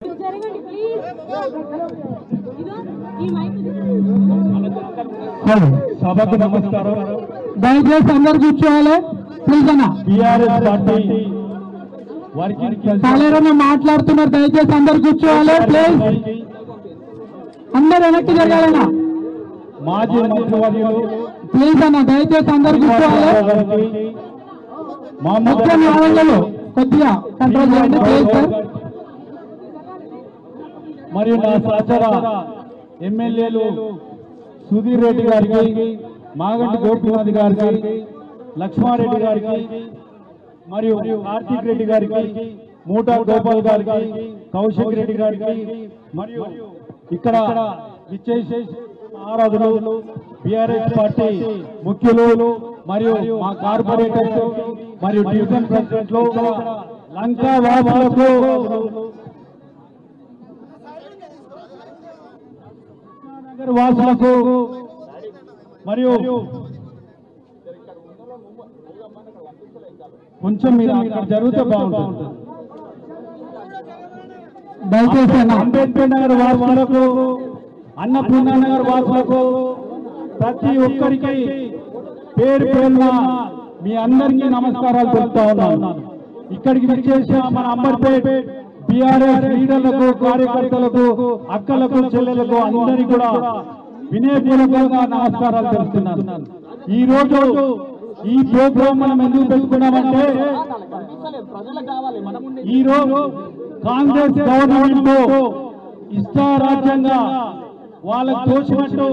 జరగండి ప్లీజ్ ఇదో ఈ మైక్ సభకు నమస్కారం దయచేసి అందరు కూర్చోవాలి ప్లీజ్ అన్న టిఆర్ఎస్ పార్టీ వర్కింగ్ కాలేరన్న మాట్లాడుతున్నారు దయచేసి అందరు కూర్చోవాలి ప్లీజ్ అందరు వెనక్కి జరగాలన్నా మాజీ మంత్రివర్యులు ప్లీజ్ అన్న దయచేసి అందరు కూర్చోవాలి గారికి ముఖ్య మహమ్మద్ న్యాయాలయంలో కొద్దిగా కంట్రోల్ చేయండి ప్లీజ్ సార్ మరియు నా సహచర ఎమ్మెల్యేలు సుధీర్ రెడ్డి గారికి మాగంటి గోపీనాథ్ గారికి లక్ష్మారెడ్డి గారికి మరియు కార్తీక్ రెడ్డి గారికి మూటా గోపాల్ గారికి కౌశిక్ రెడ్డి గారికి మరియు ఇక్కడ విచ్చేసే ఆరాధులు బిఆర్ఎస్ పార్టీ ముఖ్యులు మరియు మా కార్పొరేటర్స్ మరియు డివిజన్ ప్రెసిడెంట్లు లంకా వాసులకు నగర్ వాసులకు మరియు కొంచెం మీరు అక్కడ జరిగితే బాగుంటుంది దయచేసి అన్న అంబేద్కర్ నగర్ వాసులకు అన్నపూర్ణ నగర్ వాసులకు ప్రతి ఒక్కరికి పేరు పేరున మీ అందరికీ నమస్కారాలు తెలుపుతా ఉన్నాను ఇక్కడికి విచ్చేసిన మన అంబర్పేట్ బీఆర్ఎస్ లీడర్లకు కార్యకర్తలకు అక్కలకు చెల్లెలకు అందరికీ కూడా వినయపూర్వకంగా నమస్కారాలు తెలుపుతున్నాను ఈ రోజు ఈ ప్రోగ్రాం మనం ఎందుకు పెట్టుకున్నామంటే ఈ రోజు కాంగ్రెస్ గవర్నమెంట్ ఇష్టారాజ్యంగా వాళ్ళకు తోచినట్టు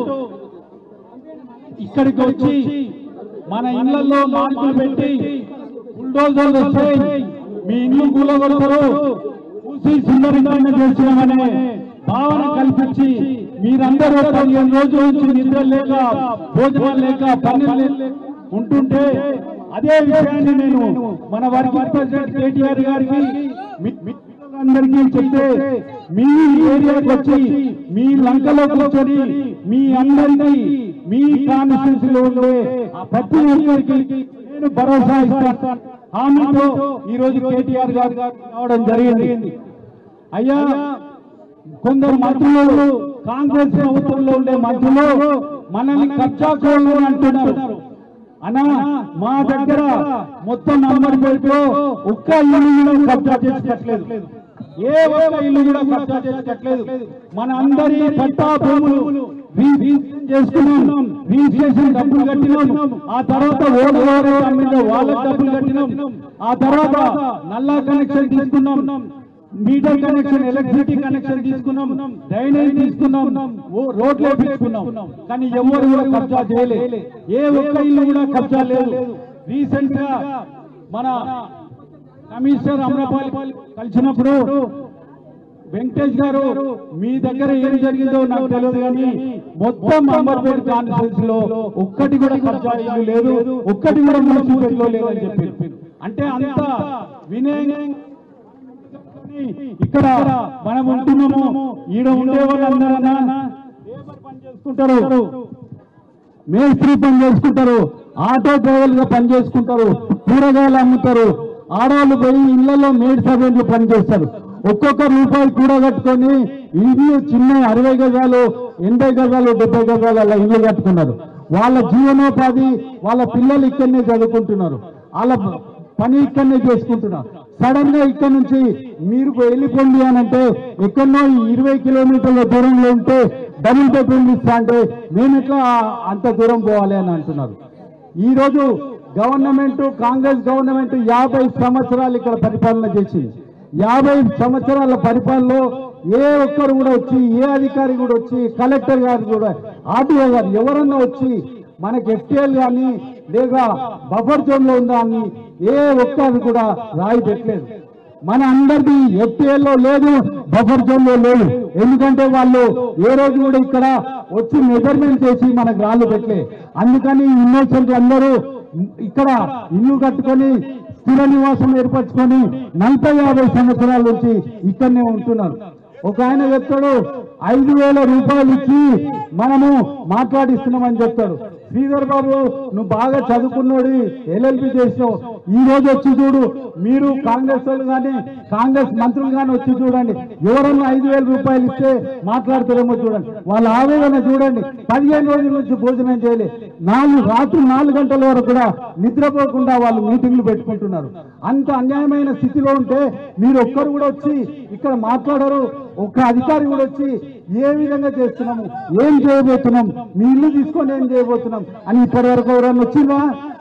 ఇక్కడికి వచ్చి మన ఇళ్లలో మార్కులు పెట్టి బుల్డోజర్లు వస్తాయి మీ ఇల్లు కూలగొడతారు చూసి సుందరీకరణ చేసినామనే భావన కల్పించి మీరందరూ పదిహేను రోజుల నుంచి నిద్ర లేక భోజనాలు లేక పనులు లేక ఉంటుంటే అదే విషయాన్ని నేను మన వర్కింగ్ ప్రెసిడెంట్ కేటీఆర్ గారికి మీ- మిత్రులందరికీ చెప్తే మీ ఏరియాకి వచ్చి మీ లంకలో కూర్చొని మీ అందరికీ మీ కాన్స్టిట్యూన్సీలో ఉండే ఆ ప్రతి ఒక్కరికి నేను భరోసా ఇస్తాను హామీతో ఈ రోజు కేటీఆర్ గారు రావడం జరిగింది అయ్యా కొందరు మంత్రులు కాంగ్రెస్ ప్రభుత్వంలో ఉండే మంత్రులు మనల్ని కబ్జా కోళ్ళు అంటున్నారు అన్నా మా దగ్గర మొత్తం నంబర్ పేరుతో ఒక్క ఇల్లు కూడా కబ్జా చేసినట్లేదు ఏ ఒక్క ఇల్లు కూడా కబ్జా చేసినట్లేదు మన అందరి పట్టా భూములు రీ- రీసెంట్ చేసుకున్నాం రిజిస్ట్రేషన్ డబ్బులు కట్టినాం ఆ తర్వాత ఓటు ఎవరైతే అమ్మిందో వాళ్ళకి డబ్బులు కట్టినాం ఆ తర్వాత నల్లా కనెక్షన్ తీసుకున్నాం మీటర్ కనెక్షన్ ఎలక్ట్రిసిటీ కనెక్షన్ తీసుకున్నాం డ్రైనేజ్ తీసుకున్నాం ఓ రోడ్లు వేపించుకున్నాం కానీ ఎవరు కూడా కబ్జా చేయలేదు ఏ ఒక్క ఇల్లు కూడా కబ్జా లేదు రీసెంట్ గా మన కమిషనర్ అమరపాలి కలిసినప్పుడు వెంకటేష్ గారు మీ దగ్గర ఏం జరిగిందో నాకు తెలియదు కానీ మొత్తం అంబర్పేట కాన్స్టిట్యూన్సీ లో ఒక్కటి కూడా కబ్జా ఇల్లు లేదు ఒక్కటి కూడా మున్సిపల్ లో లేదని చెప్పి అంటే అంత వినయం ఇక్కడ మనం ఉంటున్నాము ఈడ ఉండే వాళ్ళందరూ లేబర్ పని చేసుకుంటారు మేస్త్రి పని చేసుకుంటారు ఆటో డ్రైవర్ గా పని చేసుకుంటారు కూరగాయలు అమ్ముతారు ఆడవాళ్ళు పోయి ఇళ్లలో మేడ్ సర్వెంట్లు పని చేస్తారు ఒక్కొక్క రూపాయి కూడగట్టుకొని ఇల్లు చిన్న అరవై గజాలు ఎనభై గజాలు డెబ్బై గజాలు అలా ఇల్లు కట్టుకున్నారు వాళ్ళ జీవనోపాధి వాళ్ళ పిల్లలు ఇక్కడనే చదువుకుంటున్నారు వాళ్ళ పని ఇక్కడనే చేసుకుంటున్నారు సడన్ గా ఇక్కడ నుంచి మీరు వెళ్ళిపోండి అని అంటే ఎక్కడో ఈ ఇరవై కిలోమీటర్ల దూరంలో ఉంటే డబుల్ బెడ్రూమ్ ఇస్తా అంటే మేము ఎట్లా అంత దూరం పోవాలి అని అంటున్నారు ఈ రోజు గవర్నమెంట్ కాంగ్రెస్ గవర్నమెంట్ యాభై సంవత్సరాలు ఇక్కడ పరిపాలన చేసింది యాభై సంవత్సరాల పరిపాలనలో ఏ ఒక్కరు కూడా వచ్చి ఏ అధికారి కూడా వచ్చి కలెక్టర్ గారు కూడా ఆర్టీఓ గారు ఎవరన్నా వచ్చి మనకి ఎఫ్టీఎల్ కానీ లేక బఫర్ జోన్ లో ఉందా అని ఏ ఒక్కరు కూడా రాయి పెట్టలేదు మన అందరిది FTL లో లేదు బఫర్ జోన్ లో లేదు ఎందుకంటే వాళ్ళు ఏ రోజు కూడా ఇక్కడ వచ్చి మెజర్మెంట్ చేసి మనకు రాళ్ళు పెట్టలే అందుకని ఇన్నోసెంట్ అందరూ ఇక్కడ ఇల్లు కట్టుకొని స్థిర నివాసం ఏర్పరచుకొని నలభై యాభై సంవత్సరాల నుంచి ఇక్కడనే ఉంటున్నారు ఒక ఆయన చెప్తాడు ఐదు వేల రూపాయలు ఇచ్చి మనము మాట్లాడిస్తున్నామని చెప్తాడు శ్రీధర్ బాబు నువ్వు బాగా చదువుకున్నోడి ఎల్ఎల్బి చేసినావు ఈ రోజు వచ్చి చూడు మీరు కాంగ్రెస్ వాళ్ళు కానీ కాంగ్రెస్ మంత్రులు కానీ వచ్చి చూడండి ఎవరన్నా ఐదు వేల రూపాయలు ఇస్తే మాట్లాడతారేమో చూడండి వాళ్ళ ఆవేదన చూడండి పదిహేను రోజుల నుంచి భోజనం చేయలే నాలుగు రాత్రి నాలుగు గంటల వరకు కూడా నిద్రపోకుండా వాళ్ళు మీటింగ్లు పెట్టుకుంటున్నారు అంత అన్యాయమైన స్థితిలో ఉంటే మీరు ఒక్కరు కూడా వచ్చి ఇక్కడ మాట్లాడరు ఒక్క అధికారి కూడా వచ్చి ఏ విధంగా చేస్తున్నాము ఏం చేయబోతున్నాం మీ ఇల్లు తీసుకొని ఏం చేయబోతున్నాం అని ఇప్పటి వరకు ఎవరన్నా వచ్చిందా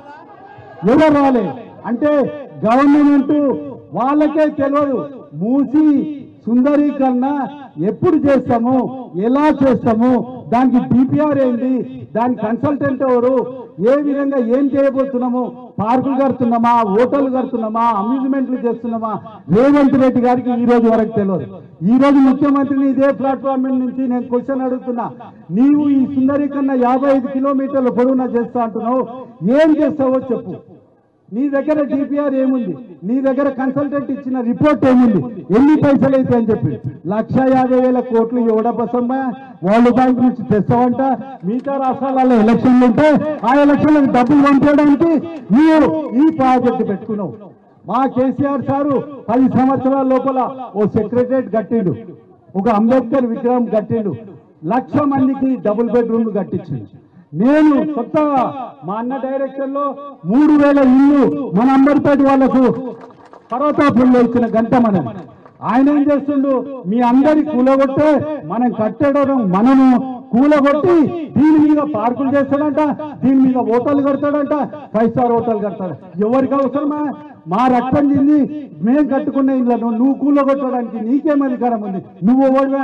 ఎవరు రాలే అంటే గవర్నమెంట్ వాళ్ళకే తెలియదు మూసి సుందరీకరణ ఎప్పుడు చేస్తాము ఎలా చేస్తాము దానికి డిపిఆర్ ఏంటి దాని కన్సల్టెంట్ ఎవరు ఏ విధంగా ఏం చేయబోతున్నాము పార్కులు కడుతున్నామా హోటల్ కడుతున్నామా అమ్యూజ్మెంట్లు చేస్తున్నామా రేవంత్ రెడ్డి గారికి ఈ రోజు వరకు తెలియదు ఈ రోజు ముఖ్యమంత్రిని ఇదే ప్లాట్ఫామ్ మీద నుంచి నేను క్వశ్చన్ అడుగుతున్నా నీవు ఈ సుందరీకరణ యాభై ఐదు కిలోమీటర్ల పొడవునా చేస్తా అంటున్నావు ఏం చేస్తావో చెప్పు నీ దగ్గర డిపిఆర్ ఏముంది నీ దగ్గర కన్సల్టెంట్ ఇచ్చిన రిపోర్ట్ ఏముంది ఎన్ని పైసలు అయితే అని చెప్పి లక్ష యాభై వేల కోట్లు ఎవడబసమ్మా వరల్డ్ బ్యాంక్ నుంచి తెస్తావంట మిగతా రాష్ట్రాలలో ఎలక్షన్లు ఉంటే ఆ ఎలక్షన్లకు డబ్బులు పంపించడానికి నీవు ఈ ప్రాజెక్టు పెట్టుకున్నావు మా కేసీఆర్ సారు పది సంవత్సరాల లోపల ఓ సెక్రటరేట్ కట్టిండు ఒక అంబేద్కర్ విగ్రహం కట్టిండు లక్ష మందికి డబుల్ బెడ్రూమ్లు కట్టించిండు నేను కొత్తగా మా అన్న డైరెక్షన్ లో మూడు వేల ఇల్లు మన అంబర్పేట వాళ్లకు పర్వతాపుల్లో ఇచ్చిన గంట మనం ఆయన ఏం చేస్తుండు మీ అందరి కూలగొట్టే మనం కట్టడం మనము కూలగొట్టి దీని మీద పార్కులు చేస్తాడంట దీని మీద హోటల్ కడతాడంట ఫైవ్ స్టార్ హోటల్ కడతాడు ఎవరికి అవసరమా మా రక్తం చెంది మేము కట్టుకున్న ఇళ్ళను నువ్వు కూలగొట్టడానికి నీకేం అధికారం ఉంది నువ్వు ఓడివా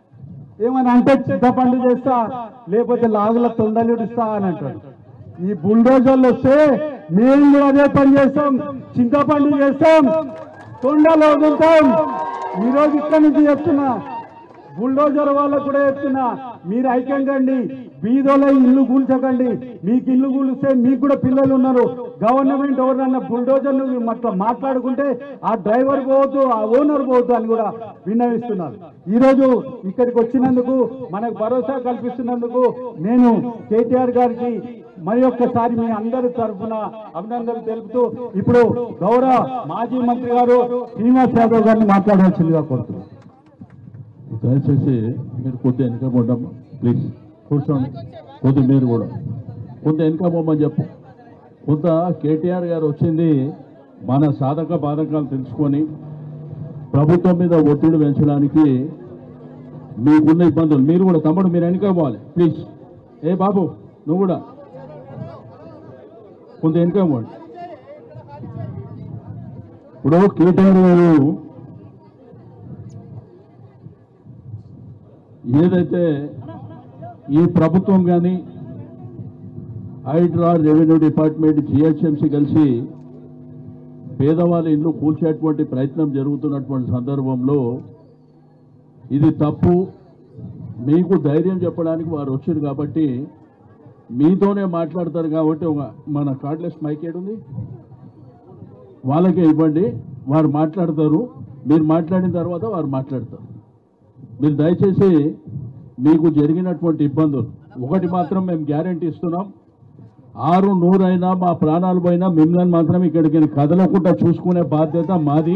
ఏమని అంటే చింతపండు చేస్తా లేకపోతే లాగుల తొండలిడుస్తా అని అంటాడు ఈ బుల్డోజర్లు వస్తే మేము కూడా అదే పని చేస్తాం చింతపండు చేస్తాం తొండలు వదులుతాం ఈ రోజు ఇక్కడి నుంచి చెప్తున్నా బుల్డోజర్ వాళ్ళకు కూడా చెప్తున్నా మీరు ఐక్యంకండి బీదోల ఇల్లు కూల్చకండి మీకు ఇల్లు కూలిస్తే మీకు కూడా పిల్లలు ఉన్నారు గవర్నమెంట్ ఎవరన్నా బుల్డోజర్ అట్లా మాట్లాడుకుంటే ఆ డ్రైవర్ పోవద్దు ఆ ఓనర్ పోవద్దు అని కూడా విన్నవిస్తున్నారు ఈ రోజు ఇక్కడికి వచ్చినందుకు మనకు భరోసా కల్పిస్తున్నందుకు నేను కేటీఆర్ గారికి మరి ఒక్కసారి మీ అందరి తరఫున అభినందనలు తెలుపుతూ ఇప్పుడు గౌరవ మాజీ మంత్రి గారు శ్రీనివాస్ యాదవ్ గారిని మాట్లాడవలసిందిగా కోరుతున్నాను దయచేసి మీరు కొద్దిగా వెనక పోండమ్మా ప్లీజ్ కూర్చోండి కొద్ది మీరు కూడా కొంత వెనక పోమని చెప్పు కొంత కేటీఆర్ గారు వచ్చింది మన సాధక బాధకాలు తెలుసుకొని ప్రభుత్వం మీద ఒత్తిడి పెంచడానికి మీకున్న ఇబ్బందులు మీరు కూడా తమ్ముడు మీరు వెనక పోవాలి ప్లీజ్ ఏ బాబు నువ్వు కూడా కొంత వెనక పోండి ఇప్పుడు కేటీఆర్ గారు ఏదైతే ఈ ప్రభుత్వం కానీ హైడ్రా రెవెన్యూ డిపార్ట్మెంట్ జిహెచ్ఎంసీ కలిసి పేదవాళ్ళ ఇల్లు కూల్చేటువంటి ప్రయత్నం జరుగుతున్నటువంటి సందర్భంలో ఇది తప్పు మీకు ధైర్యం చెప్పడానికి వారు వచ్చారు కాబట్టి మీతోనే మాట్లాడతారు కాబట్టి ఒక- మన కార్డ్లెస్ మైక్ ఏడుంది వాళ్ళకే ఇవ్వండి వారు మాట్లాడతారు మీరు మాట్లాడిన తర్వాత వారు మాట్లాడతారు మీరు దయచేసి మీకు జరిగినటువంటి ఇబ్బందులు ఒకటి మాత్రం మేము గ్యారంటీ ఇస్తున్నాం ఆరు నూరైనా మా ప్రాణాలు పోయినా మిమ్మల్ని మాత్రం ఇక్కడికి కదలకుండా చూసుకునే బాధ్యత మాది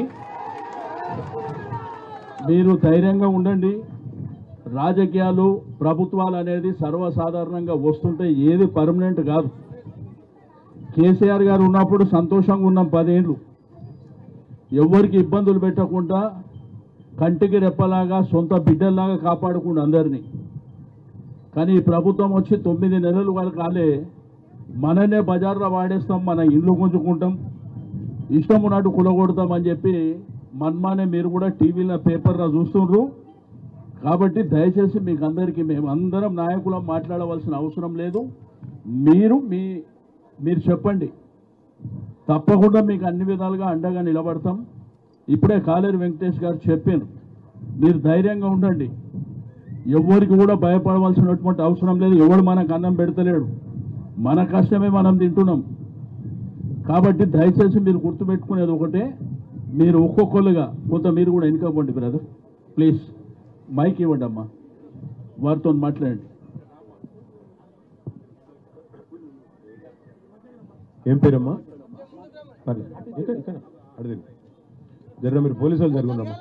మీరు ధైర్యంగా ఉండండి రాజకీయాలు ప్రభుత్వాలు అనేది సర్వసాధారణంగా వస్తుంటే ఏది పర్మనెంట్ కాదు కేసీఆర్ గారు ఉన్నప్పుడు సంతోషంగా ఉన్నాం పదేళ్ళు ఎవరికి ఇబ్బందులు పెట్టకుండా కంటికి రెప్పలాగా సొంత బిడ్డల్లాగా కాపాడుకుండు అందరినీ కానీ ఈ ప్రభుత్వం వచ్చి తొమ్మిది నెలలు వాళ్ళు కాలే మననే బజార్లో వాడేస్తాం మన ఇల్లు గుంజుకుంటాం ఇష్టం ఉన్నట్టు కులగొడతామని చెప్పి మన్మానే మీరు కూడా టీవీలో పేపర్లో చూస్తుండ్రు కాబట్టి దయచేసి మీకు అందరికీ మేము అందరం నాయకులం మాట్లాడవలసిన అవసరం లేదు మీరు మీ మీరు చెప్పండి తప్పకుండా మీకు అన్ని విధాలుగా అండగా నిలబడతాం ఇప్పుడే కాలేరు వెంకటేష్ గారు చెప్పాను మీరు ధైర్యంగా ఉండండి ఎవరికి కూడా భయపడవలసినటువంటి అవసరం లేదు ఎవడు మనకు అన్నం పెడతలేడు మన కష్టమే మనం తింటున్నాం కాబట్టి దయచేసి మీరు గుర్తుపెట్టుకునేది ఒకటే మీరు ఒక్కొక్కరుగా కొంత మీరు కూడా వెనుకపోండి బ్రదర్ ప్లీజ్ మైక్ ఇవ్వండి అమ్మా వారితో మాట్లాడండి ఏం పేరమ్మా పర్లేదు ఇక్కడ ఇక్కడ అడిగి జర మీరు పోలీసు వాళ్ళు జరుగుండమ్మా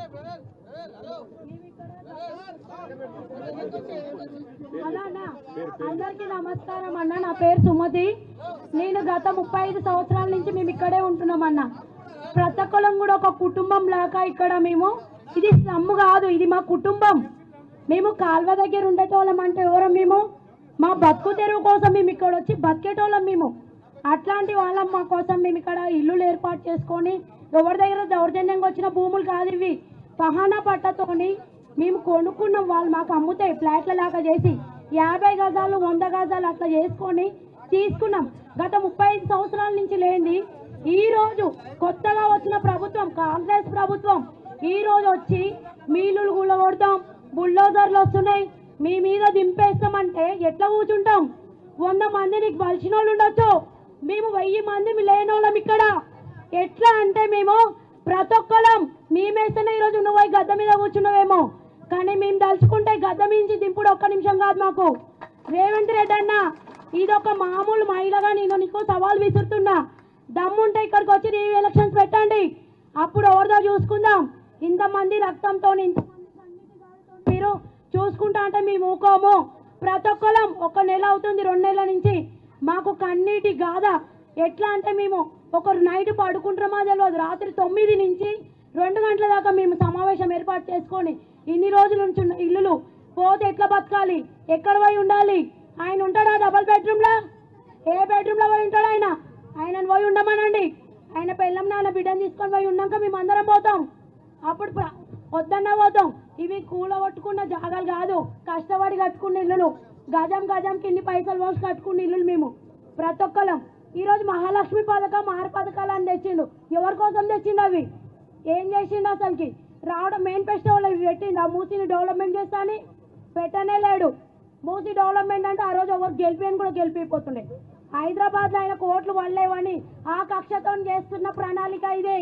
హలో అన్న అందరికీ నమస్కారం అన్న నా పేరు సుమతి నేను గత ముప్పై ఐదు సంవత్సరాల నుంచి మేము ఇక్కడే ఉంటున్నాం అన్న ప్రతి ఒక్కరం కూడా ఒక కుటుంబం లాగా ఇక్కడ మేము ఇది సమ్ము కాదు ఇది మా కుటుంబం మేము కాల్వ దగ్గర ఉండేటోళ్ళం అంటే ఎవరం మేము మా బతుకు తెరువు కోసం మేము ఇక్కడ వచ్చి బతికేటోళ్ళం మేము అట్లాంటి వాళ్ళం మా కోసం మేము ఇక్కడ ఇల్లులు ఏర్పాటు చేసుకొని ఎవరి దగ్గర దౌర్జన్యంగా వచ్చిన భూములు కాదు ఇవి పహానా పట్టతోని మేము కొనుక్కున్నాం వాళ్ళు మాకు అమ్ముతే ఫ్లాట్ల లాగా చేసి యాభై గజాలు వంద గజాలు అట్లా చేసుకొని తీసుకున్నాం గత ముప్పై ఐదు సంవత్సరాల నుంచి లేనిది ఈ రోజు కొత్తగా వచ్చిన ప్రభుత్వం కాంగ్రెస్ ప్రభుత్వం ఈ రోజు వచ్చి మీలులు గుళ్ళగొడతాం బుల్డోజర్లు వస్తున్నాయి మీ మీద దింపేస్తామంటే ఎట్లా కూర్చుంటాం వంద మంది నీకు బలిసిన వాళ్ళు ఉండొచ్చు మేము వెయ్యి మంది లేనోళ్ళం ఇక్కడ ఎట్లా అంటే మేము ప్రతి ఒక్కరం మేమేస్తేనే ఈరోజు నువ్వు పోయి గద్ద మీద కూర్చున్నావేమో కానీ మేము దలుచుకుంటే గద్ద మించి దింపుడు ఒక్క నిమిషం కాదు మాకు రేవంత్ రెడ్డి అన్న ఇదొక మామూలు మహిళగా నేను నీకు సవాల్ విసురుతున్నా దమ్ముంటే ఇక్కడికి వచ్చి రీ ఎలక్షన్స్ పెట్టండి అప్పుడు ఎవరిదో చూసుకుందాం ఇంతమంది రక్తంతో ఇంతమంది కన్నీటి గాలితో మీరు చూసుకుంటా అంటే మేము ఊకోము ప్రతి ఒక్కరం ఒక నెల అవుతుంది రెండు నెలల నుంచి మాకు కన్నీటి గాథ ఎట్లా అంటే మేము ఒక నైట్ పడుకుంటామో తెలియదు రాత్రి తొమ్మిది నుంచి రెండు గంటల దాకా మేము సమావేశం ఏర్పాటు చేసుకొని ఇన్ని రోజుల నుంచి ఉన్న ఇల్లులు పోతే ఎట్లా బతకాలి ఎక్కడ పోయి ఉండాలి ఆయన ఉంటాడా డబల్ బెడ్రూమ్లా ఏ బెడ్రూమ్లో పోయి ఉంటాడు ఆయన ఆయనను పోయి ఉండమనండి ఆయన పెళ్ళం నాన్న బిడ్డను తీసుకొని పోయి ఉన్నాక మేము అందరం పోతాం అప్పుడు ప్ర- వద్దన్నా పోతాం ఇవి కూలగొట్టుకున్న జాగాలు కాదు కష్టపడి కట్టుకున్న ఇల్లులు గజం గజం కింది పైసలు పోసి కట్టుకున్న ఇల్లులు మేము ప్రతి ఒక్కరం ఈరోజు మహాలక్ష్మి పథకం ఆరు పథకాలు అని తెచ్చిండు ఎవరి కోసం తెచ్చిండు అవి ఏం చేసిండు అసలుకి రావడం మెయిన్ ఫెస్టివల్ ఇవి పెట్టిండు ఆ మూసిని డెవలప్మెంట్ చేస్తా అని పెట్టనే లేడు మూసి డెవలప్మెంట్ అంటే ఆ రోజు ఎవరు గెలిపి కూడా గెలిపిపోతుండే హైదరాబాద్ లో ఆయన కోట్లు వల్లేవని ఆ కక్షతో చేస్తున్న ప్రణాళిక ఇదే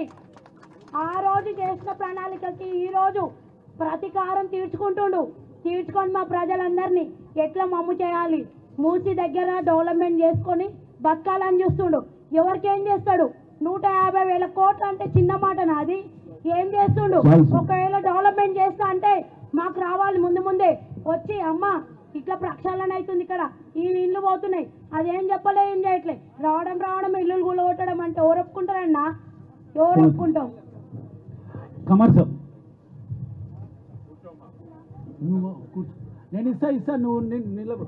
ఆ రోజు చేసిన ప్రణాళికకి ఈ రోజు ప్రతీకారం తీర్చుకుంటుండు తీర్చుకొని మా ప్రజలందరినీ ఎట్లా మమ్ము చేయాలి మూసి దగ్గర డెవలప్మెంట్ చేసుకొని బతకాలని చూస్తుండు ఎవరికి ఏం చేస్తాడు నూట యాభై వేల కోట్లు అంటే చిన్న మాట నాది ఏం చేస్తుండు ఒకవేళ డెవలప్మెంట్ చేస్తా అంటే మాకు రావాలి ముందు ముందే వచ్చి అమ్మ ఇట్లా ప్రక్షాళన అవుతుంది ఇక్కడ ఈ ఇల్లు పోతున్నాయి అదేం చెప్పలే ఏం చేయట్లే రావడం రావడం ఇల్లులు కూలగొట్టడం అంటే ఎవరు ఒప్పుకుంటారన్నా ఎవరు ఒప్పుకుంటాం కమర్ సార్ నువ్వు కూర్చో. నేను ఇస్తా ఇస్తా నువ్వు ని- నిలబడు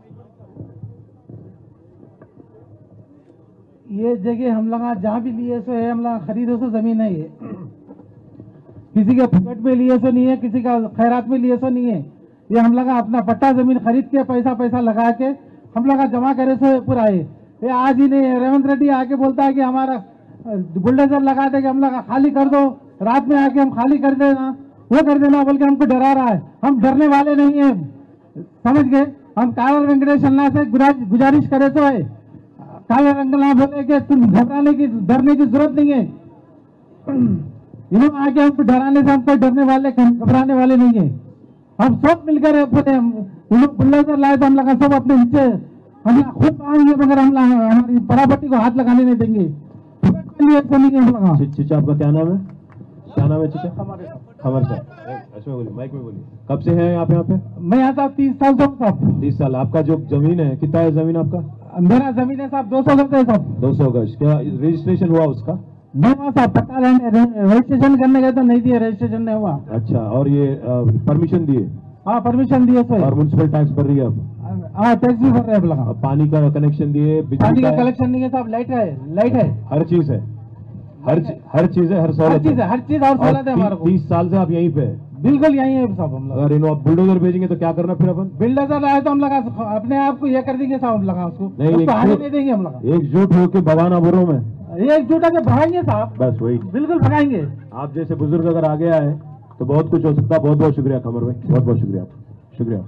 ये जगह हम लोग जहाँ भी लिए सो है हम लोग खरीदो सो जमीन है ये किसी के पॉकेट में लिए सो नहीं है किसी का खैरात में लिए सो नहीं है ये हम लोग अपना पट्टा जमीन खरीद के पैसा पैसा लगा के हम लोग जमा करे सो पूरा है ये आज ही नहीं रेवंत रेड्डी आके बोलता है कि हमारा बुलडोजर लगा दे कि हम लोग खाली कर दो रात में आके हम खाली कर देना वो कर देना बोल के हमको डरा रहा है हम डरने वाले नहीं है समझ गए हम काला वेंकटेश अन्ना से गुजारिश गुजारिश करे तो है काले रंग ना बोले कि तुम घबराने की डरने की जरूरत नहीं है इन्होंने आके हमको डराने से हमको डरने वाले घबराने वाले नहीं है हम सब मिलकर अपने उन लोग बुल्डोजर लाए तो हम लोग सब अपने हिस्से हम लोग खुद पाएंगे मगर हम लोग हमारी बराबरी को हाथ लगाने नहीं देंगे फुकट के लिए ऐसा नहीं है हम लोग ची- चीचा आपका क्या नाम है क्या नाम है चीचा खबर सर अच्छा बोलिए माइक में बोलिए कब से हैं आप यहाँ पे मैं यहाँ साहब तीस साल से हूँ साहब तीस साल आपका जो जमीन है कितना है जमीन आपका मेरा जमीन है साहब दो सौ गज है साहब दो सौ गज क्या रजिस्ट्रेशन हुआ उसका नहीं हुआ साहब पता लेने रजिस्ट्रेशन करने गए तो नहीं दिए रजिस्ट्रेशन नहीं हुआ अच्छा और ये परमिशन दिए हाँ परमिशन दिए सो और म्यूनसिपल टैक्स भर रही है अब हाँ टैक्स भी भर रहे हैं हम लोग अब पानी का कनेक्शन दिए पानी बिजली का का है, कलेक्शन नहीं है साहब लाइट है लाइट है हर चीज है हर चीज- हर चीज है हर हर सहूलत चीज है हर चीज और और सहूलत है हमारे को तीस साल से आप यहीं पे हैं। बिल्कुल यही है साहब हम लोग अगर इन्हों आप बुलडोजर भेजेंगे तो क्या करना फिर अपन बिल्डर आए तो हम लोग अपने आप को ये कर देंगे साहब हम लोग उसको नहीं, उसको आने एक- नहीं देंगे हम लोग एकजुट होकर भवाना बुरों में एकजुट होकर भगाएंगे साहब बस वही बिल्कुल भगाएंगे आप जैसे बुजुर्ग अगर आगे आए तो बहुत कुछ हो सकता है बहुत बहुत शुक्रिया कमर भाई बहुत बहुत शुक्रिया शुक्रिया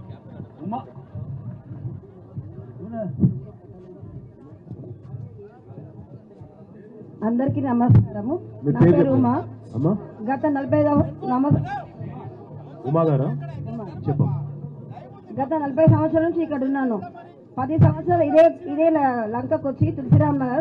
అందరికీ నమస్కారము మీ నా పేరు పేరు చెప్పండి. ఉమా అమ్మా గత నలభై ఐదవ- నమ- ఉమా గారా చెప్పమ్మా గత నలభై సంవత్సరాల నుంచి ఇక్కడ ఉన్నాను పది సంవత్సరాలు ఇదే ఇదే ల- లంకకు వచ్చి తులసిరామ్ నగర్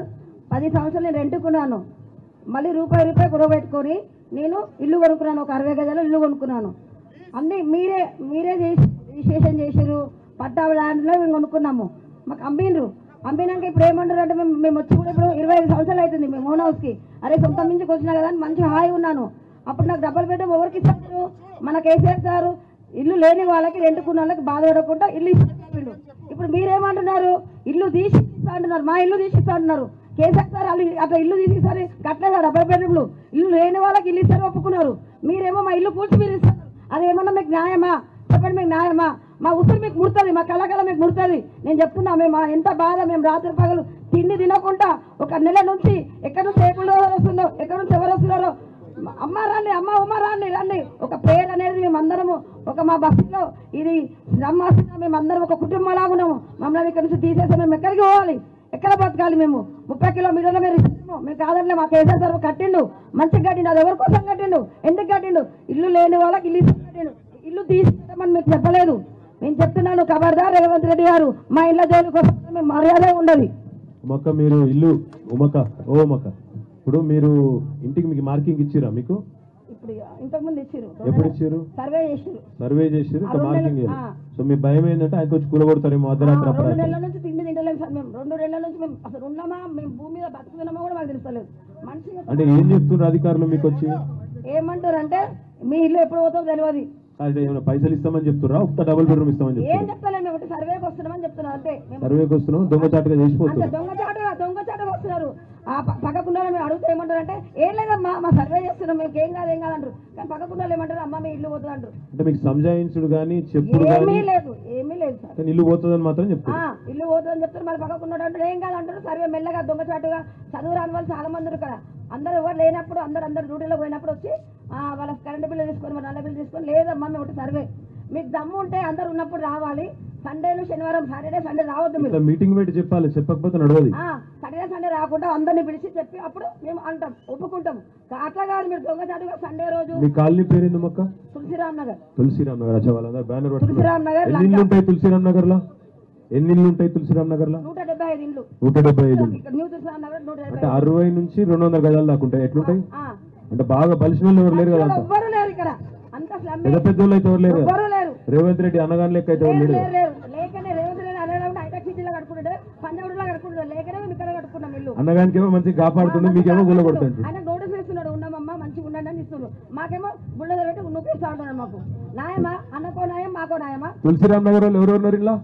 పది సంవత్సరాలు నేను రెంట్కున్నాను మళ్ళీ రూపాయి రూపాయి గొడవ పెట్టుకొని నేను ఇల్లు కొనుక్కున్నాను ఒక అరవై గజాలు ఇల్లు కొనుక్కున్నాను అన్నీ మీరే మీరే చేసి రిజిస్ట్రేషన్ చేసిర్రు పట్టా ల్యాండ్లో మేము కొనుక్కున్నాము మాకు అమ్మిండ్రు అమ్మినాక ఇప్పుడు ఏమంటారు అంటే మేము మేము వచ్చి కూడా ఇప్పుడు ఇరవై ఐదు సంవత్సరాలు అవుతుంది మేము ఓన్ హౌస్కి అరే సొంత మించికి వచ్చినా కదా అని మంచి హాయి ఉన్నాను అప్పుడు నాకు డబ్బులు బెడ్రూమ్ ఎవరికి ఇస్తారు మన కేసీఆర్ సారు ఇల్లు లేని వాళ్ళకి రెంట్కున్న వాళ్ళకి బాధపడకుండా ఇల్లు ఇచ్చిండు ఇప్పుడు మీరేమంటున్నారు ఇల్లు తీసి ఇస్తా అంటున్నారు మా ఇల్లు తీసి ఇస్తా అంటున్నారు కేసీఆర్ సార్ వాళ్ళు అట్లా ఇల్లు తీసి ఇస్తారు కట్టలేదు డబ్బై బెడ్రూమ్లు ఇల్లు లేని వాళ్ళకి ఇల్లు ఇస్తారు ఒప్పుకున్నారు మీరేమో మా ఇల్లు కూర్చి మీరు ఇస్తారు అదేమన్నా మీకు న్యాయమా చెప్పండి మీకు న్యాయమా మా ఉసురు మీకు ముడుతుంది మా కళకళ మీకు ముడుతుంది నేను చెప్తున్నా మేము ఆ ఎంత బాధ మేము రాత్రి పగలు తిండి తినకుండా ఒక నెల నుంచి ఎక్కడి నుంచి ఏ పుల్లో వస్తుందో ఎక్కడి నుంచి ఎవరు వస్తున్నారో అమ్మ రండి అమ్మ ఉమ్మ రండి రండి ఒక పేరు అనేది మేమందరము ఒక మా బస్సులో ఇది శ్రమాసిన మేమందరం ఒక కుటుంబంలాగా ఉన్నాము మమ్మల్ని ఇక్కడ నుంచి తీసేస్తే మేము ఎక్కడికి పోవాలి ఎక్కడ బతకాలి మేము ముప్పై కిలోమీటర్ల మీరు ఇస్తాము మేము కాదంటే మా కేసీఆర్ సార్ కట్టిండు మంచిగా కట్టిండు అది ఎవరి కోసం కట్టిండు ఎందుకు కట్టిండు ఇల్లు లేని వాళ్ళకి ఇల్లు ఇచ్చి కట్టిండు ఇల్లు తీసుకుంటామని మీకు చెప్పలేదు నేను చెప్తున్నాను ఖబర్దార్ రేవంత్ రెడ్డి గారు మా ఇళ్ళ జోలికి వస్తే మేము మర్యాద ఉండదు ఉమక్క మీరు ఇల్లు ఉమక్క ఓ ఉమక్క ఇప్పుడు మీరు ఇంటికి మీకు మార్కింగ్ ఇచ్చిరా మీకు ఇప్పుడు ఇంతకుముందు ఇచ్చిరు ఎప్పుడు ఇచ్చారు సర్వే చేసిరు సర్వే చేసిరు ఆ, రెండు మార్కింగ్ నెలలు- ఆ. సో మీ భయం ఏంటంటే ఆయనకు వచ్చి కూలగొడతారేమో ఆ, అర్ధరాత్రి రెండు అపరాత్రి నెలల నుంచి తిండి తింటలేము సార్ మేము రెండు నెలల నుంచి మేము అసలు ఉన్నామా మేము భూమి మీద బతుకుతున్నామా కూడా మాకు తెలుస్తలేదు మనిషి అంటే ఏం చెప్తున్నారు అధికారులు మీకు వచ్చి ఏమంటారు అంటే మీ ఇల్లు ఎప్పుడు పోతుందో తెలియదు అంటే ఏమైనా పైసలు ఇస్తామని చెప్తురా ఒక్క డబుల్ బెడ్రూమ్ ఇస్తామని ఏం చెప్తున్నారు చెప్తలేము మేము ఒకటి సర్వేకి వస్తున్నామని చెప్తున్నారు అంతే మేము సర్వేకి వస్తున్నాం దొంగచాటుగా అంతే చేసిపోతుంది దొంగచాటుగా దొంగచాటుగా వస్తున్నారు ఆ ప- పక్కకున్న వాళ్ళు మేము అడుగుతూ ఏమంటారు అంటే ఏం లేదమ్మా మా సర్వే చేస్తున్నాం మేము ఏం కాదు ఏం కాదంటారు కానీ పక్కకున్న వాళ్ళు ఏమంటారు అమ్మ మీ ఇల్లు పోతుంది అంటారు అంటే మీకు సంజాయించుడు కానీ చెప్పుడు ఏమీ కానీ లేదు ఏమీ లేదు సార్ కానీ ఇల్లు పోతుందని మాత్రం ఆ, చెప్తారు ఇల్లు పోతుందని చెప్తారు మరి పక్కకున్నాడు అంటే ఏం కాదు అంటారు సర్వే మెల్లగా దొంగచాటుగా చదువు రాని వాళ్ళు చాలా మంది ఉన్నారు ఇక్కడ అందరూ ఎవరు లేనప్పుడు అందరు అందరు డ్యూటీలో పోయినప్పుడు వచ్చి ఆ, వాళ్ళ కరెంట్ బిల్లు తీసుకొని మరి నల్ల బిల్లు తీసుకొని లేదమ్మా మేము ఒకటి సర్వే మీకు దమ్ము ఉంటే అందరు ఉన్నప్పుడు రావాలి సండేలు శనివారం సాటర్డే సండే రావద్దు మీరు ఇట్లా మీటింగ్ పెట్టి చెప్పాలి చెప్పకపోతే నడవది ఆ, సాటర్డే సండే రాకుండా అందరిని పిలిచి చెప్పి అప్పుడు మేము అంటాం ఒప్పుకుంటాం అట్లా కాదు మీరు దొంగచాటుగా సండే రోజు మీ కాలనీ పేరేంది మొక్క తులసిరామ్ నగర్ తులసిరామ్ నగర్ అచ్చా వాళ్ళందరూ బ్యానర్ పట్టుకున్నారు తులసిరామ్ నగర్ ఎన్ని ఇల్లు ఉంటాయి తులసిరామ్ నగర్ లో ఎన్ని ఇల్లు ఉంటాయి తులసిరామ్ నగర్ లో నూట డెబ్బై ఐదు ఇండ్లు నూట డెబ్బై ఐదు ఇల్లు. ఇక్కడ న్యూ తులసిరామ్ నగర్ నూట డెబ్బై అంటే అరవై నుంచి రెండు వందల గజాలు దాకా ఉంటాయి ఎట్లుంటాయి ఆ. అంటే బాగా బలిసిన వాళ్ళు ఎవరు లేరు కదా అంత ఎవ్వరు లేరు ఇక్కడ అంత స్లమ్ పెద్ద పెద్ద వాళ్ళు అయితే ఎవరు లేరు కదా ఎవ్వరు లేరు రేవంత్ రెడ్డి అనగానే లెక్క అయితే ఎవరు లేరు లేరు లేరు లేరు లేకనే రేవంత్ రెడ్డి అడగడం హైటెక్ సిటీలో కట్టుకుంటాడు పంజాబులో కట్టుకుంటాడు లేకనే మేము ఇక్కడ కట్టుకున్నాం ఇల్లు అన్నగానికి ఏమో మంచిగా కాపాడుతుండే మీకేమో గుల్ల కొడుతుంటాడు ఆయన నోటీస్ ఇస్తున్నాడు ఉన్నామమ్మా మంచిగా ఉండండి అని ఇస్తున్నాడు మాకేమో బుల్లెట్ పెట్టి నొప్పిస్తా ఉంటున్నాడు మాకు న్యాయమా అన్నకో న్యాయం మాకో న్యాయమా తులసిరామ్ నగర్ వాళ్ళు ఎవరు ఉన్నారు ఇలా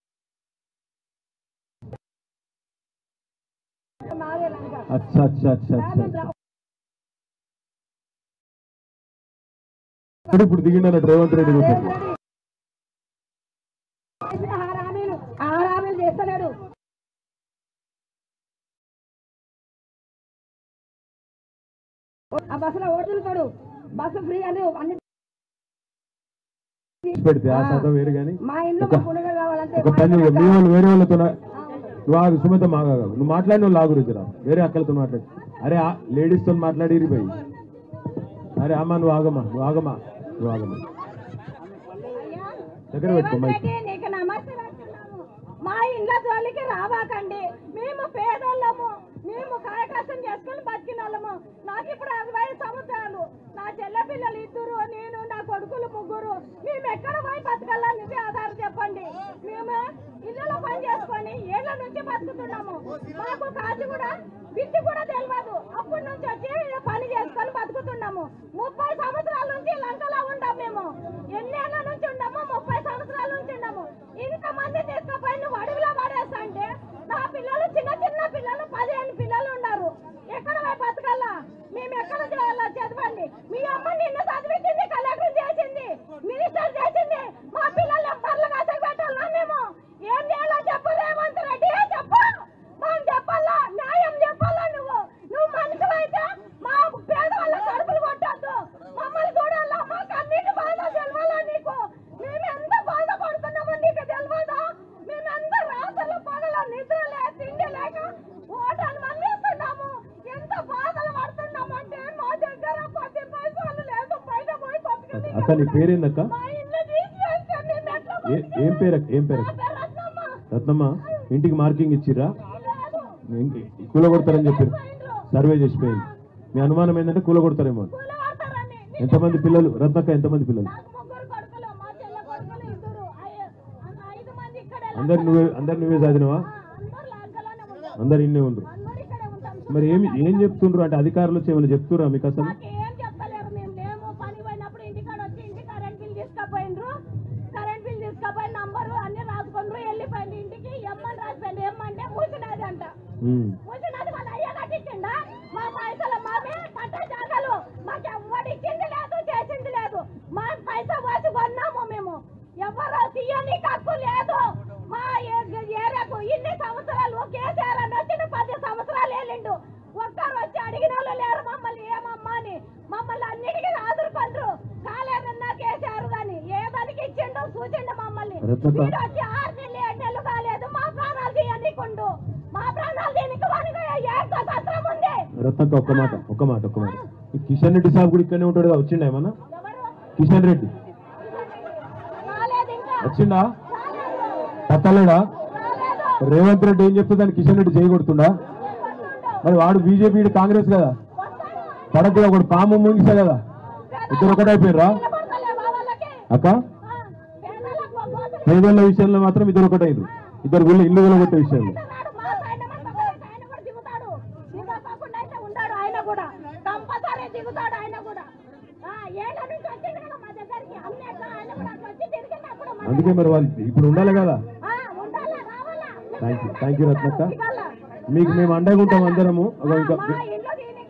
మాదే లంక అచ్చా అచ్చా అచ్చా అచ్చా మేము రా- ఇప్పుడు ఇప్పుడు దిగిండన్నట్టు రేవంత్ రెడ్డి కూడా. రేవంత్ రెడ్డి చేసిన ఆరు హామీలు ఆరు హామీలు చేస్తలేడు ఆ బస్సులో ఓడుతాడు బస్సు ఫ్రీ అని అన్ని పెడితే ఆ శాతం వేరు కానీ మా ఇంట్లో ఒక- మాకు ఉండగా కావాలంటే ఒక పని చెయ్యి. మీ వాళ్ళు వేరే వాళ్ళతో నువ్వు ఆగు సుమిత మాగా నువ్వు మాట్లాడిన వాళ్ళు ఆగు రుచిరా వేరే అక్కలతో మాట్లాడు అరే లేడీస్ తో మాట్లాడి పోయి అరే అమ్మా నువ్వు ఆగమ్మా నువ్వు ఆగమ్మా నువ్వు ఆగమ్మా దగ్గర పెట్టుకో మైక్ రేవంత్ రెడ్డి, నీకు నమస్తే పెడుతున్నాము. మా ఇండ్ల జోలికి రావాకండి మేము పేదోళ్ళము మేము కాయకష్టం చేసుకొని బతికిన వాళ్ళము నాకు ఇప్పుడు అరవై సంవత్సరాలు నా చెల్ల పిల్లలు ఇద్దరు నేను నా కొడుకులు ముగ్గురు మేము ఎక్కడ పోయి బతకాలా నువ్వే ఆధారం చెప్పండి మేము ఇళ్ళలో పని చేసుకొని ఏళ్ళ నుంచి బతుకుతున్నాము మాకు కాజు కూడా బిడ్డ కూడా తెలియదు అప్పటి నుంచి వచ్చి పని చేసుకొని బతుకుతున్నాము ముప్పై సంవత్సరాల నుంచి లంకలో ఉంటాం మేము ఎన్నేళ్ల నుంచి ఉండము ముప్పై సంవత్సరాల నుంచి ఉండము ఇంతమంది తీసుకుపోయి నువ్వు అడవిలో పడేస్తా అంటే నా పిల్లలు చిన్న చిన్న పిల్లలు పదిహేను పిల్లలు ఉన్నారు ఎక్కడ పోయి బతకాలా మేము ఎక్కడ చేయాలా చదవండి మీ అమ్మ నిన్ను చదివించింది కలెక్టర్ చేసింది మినిస్టర్ చేసింది మా పిల్లలు బర్లు కాసకి పెట్టాలా మేము ఏం చేయాలో చెప్పు రేవంత్ రెడ్డి చెప్పు మనం చెప్పాలా న్యాయం చెప్పాలా నువ్వు నువ్వు మనిషివైతే మా పేదవాళ్ళ కడుపులు కొట్టద్దు మమ్మల్ని చూడాలా మా కన్నీటి బాధ తెలవాలా నీకు మేము ఎంత బాధపడుతున్నామో నీకు తెలియదా మేము ఎంత రాత్రులు పగల నిద్ర లే తిండి లేక ఓటలు మళ్ళీస్తున్నాము ఎంత బాధలు పడుతున్నామంటే మా దగ్గర పది పైసలు లేదు బయట పోయి బతకనీకి అక్క నీ పేరేందక్క మా ఇల్లు తీసివేస్తే మేము ఎట్లా ఏ- ఏం పేరు అక్క? ఏం పేరు నా పేరు రత్నమ్మ. రత్నమ్మ ఇంటికి మార్కింగ్ ఇచ్చిర్రా లేదు నేను కూలగొడతారని చెప్పారు సర్వే చేసిపోయింది మీ అనుమానం ఏంటంటే కూలగొడతారేమో అని. కూలగొడతారని. ఎంతమంది పిల్లలు రత్నక్క ఎంతమంది పిల్లలు నాకు ముగ్గురు కొడుకులు మా చెల్ల కొడుకులు ఇద్దరు ఐ- ఐదు మంది ఇక్కడే అందరు నువ్వే అందరు నువ్వే చదివినవా అందరు లాంకలోనే ఉంటాం అందరు ఇన్నే ఉండ్రు అందరు ఇక్కడే ఉంటాం మరి ఏమి ఏం చెప్తుండ్రు అంటే అధికారులు వచ్చి ఏమైనా చెప్తురా మీకు అసలు మాకు ఏం చెప్తలేరు మేము లేము పని పోయినప్పుడు ఇంటికాడ వచ్చి ఇంటి కరెంట్ బిల్ తీసుకుపోయినరు కరెంట్ బిల్ తీసుకుపోయిన నంబరు అన్ని రాసుకుండ్రు వెళ్ళిపోయింది ఇంటికి ఎమ్మని రాసిపోయింది ఎమ్మంటే మూసినది అంట ఉమ్. మూసినది వాళ్ళ అయ్య కట్టించిండా మా పైసలు మామే పట్ట జాగాలు మాకు ఎవ్వడు ఇచ్చింది లేదు చేసింది లేదు మా పైసా పోసి కొన్నాము మేము ఎవరు తీయని హక్కు లేదు మా ఏ- ఏరియాకు ఇన్ని సంవత్సరాలు కేసీఆర్ అని వచ్చిన పది సంవత్సరాలు వెళ్ళిండు ఒక్కరు వచ్చి అడిగిన వాళ్ళు లేరు మమ్మల్ని ఏమమ్మా అని మమ్మల్ని అన్నిటికీ ఆదురుకుండ్రు కాలేదన్నా కేసీఆర్ గాని ఏ పనికి ఇచ్చిండు చూసిండు మమ్మల్ని రత్నక్క. వీడు వచ్చి ఆరు నెలలు ఏడు నెలలు కాలేదు మా ప్రాణాలు తీయనికుండు మా ప్రాణాలు దీనికి వనక ఏ స్వతంత్రం ఉంది రత్నక్క ఒక్క మాట ఒక్క మాట ఒక్క మాట ఈ కిషన్ రెడ్డి సాబ్ కూడా ఇక్కడనే ఉంటాడు కదా వచ్చిండా ఏమన్నా ఎవరు కిషన్ రెడ్డి రాలేదు ఇంకా వచ్చిండా రాలేదు పత్తలేడా రాలేదు రేవంత్ రెడ్డి ఏం చెప్తే దాన్ని కిషన్ రెడ్డి చేయగొడుతుండా మరి వాడు బీజేపీ ఈడు కాంగ్రెస్ కదా పడకు ఒకడు పాము ముంగిసా కదా ఇద్దరు ఒకటైపోయారా నిలబడతలేవా వాళ్ళకి అక్క ఆ, పేదలకు మోసం పేదోళ్ళ విషయంలో మాత్రం ఇద్దరు ఒకటైరు ఇద్దరు గుళ్ళు ఇల్లు కొలగొట్టే విషయంలో చేస్తున్నాడు. మా సైడ్ మంతా కూడా ఆయన కూడా దిగుతాడు దిగకుండా అయితే ఉండాడు ఆయన కూడా కంపల్సరీ దిగుతాడు ఆయన కూడా ఆ, ఏళ్ళ నుంచి వచ్చిండు కదా మా దగ్గరికి అన్ని ఎక్కడ ఆయన కూడా అట్లా వచ్చి తిరిగినప్పుడు మన అందుకే మరి వాళ్ళు ఇప్పుడు ఉండాలి కదా ఆ, ఉండాలా రావాలా థ్యాంక్ యూ థ్యాంక్ యూ రత్నక్క ఇవాళ. మీకు మేము అండగా ఉంటాం అందరము ఒక ఇంకా మా ఇంట్లో దీనికి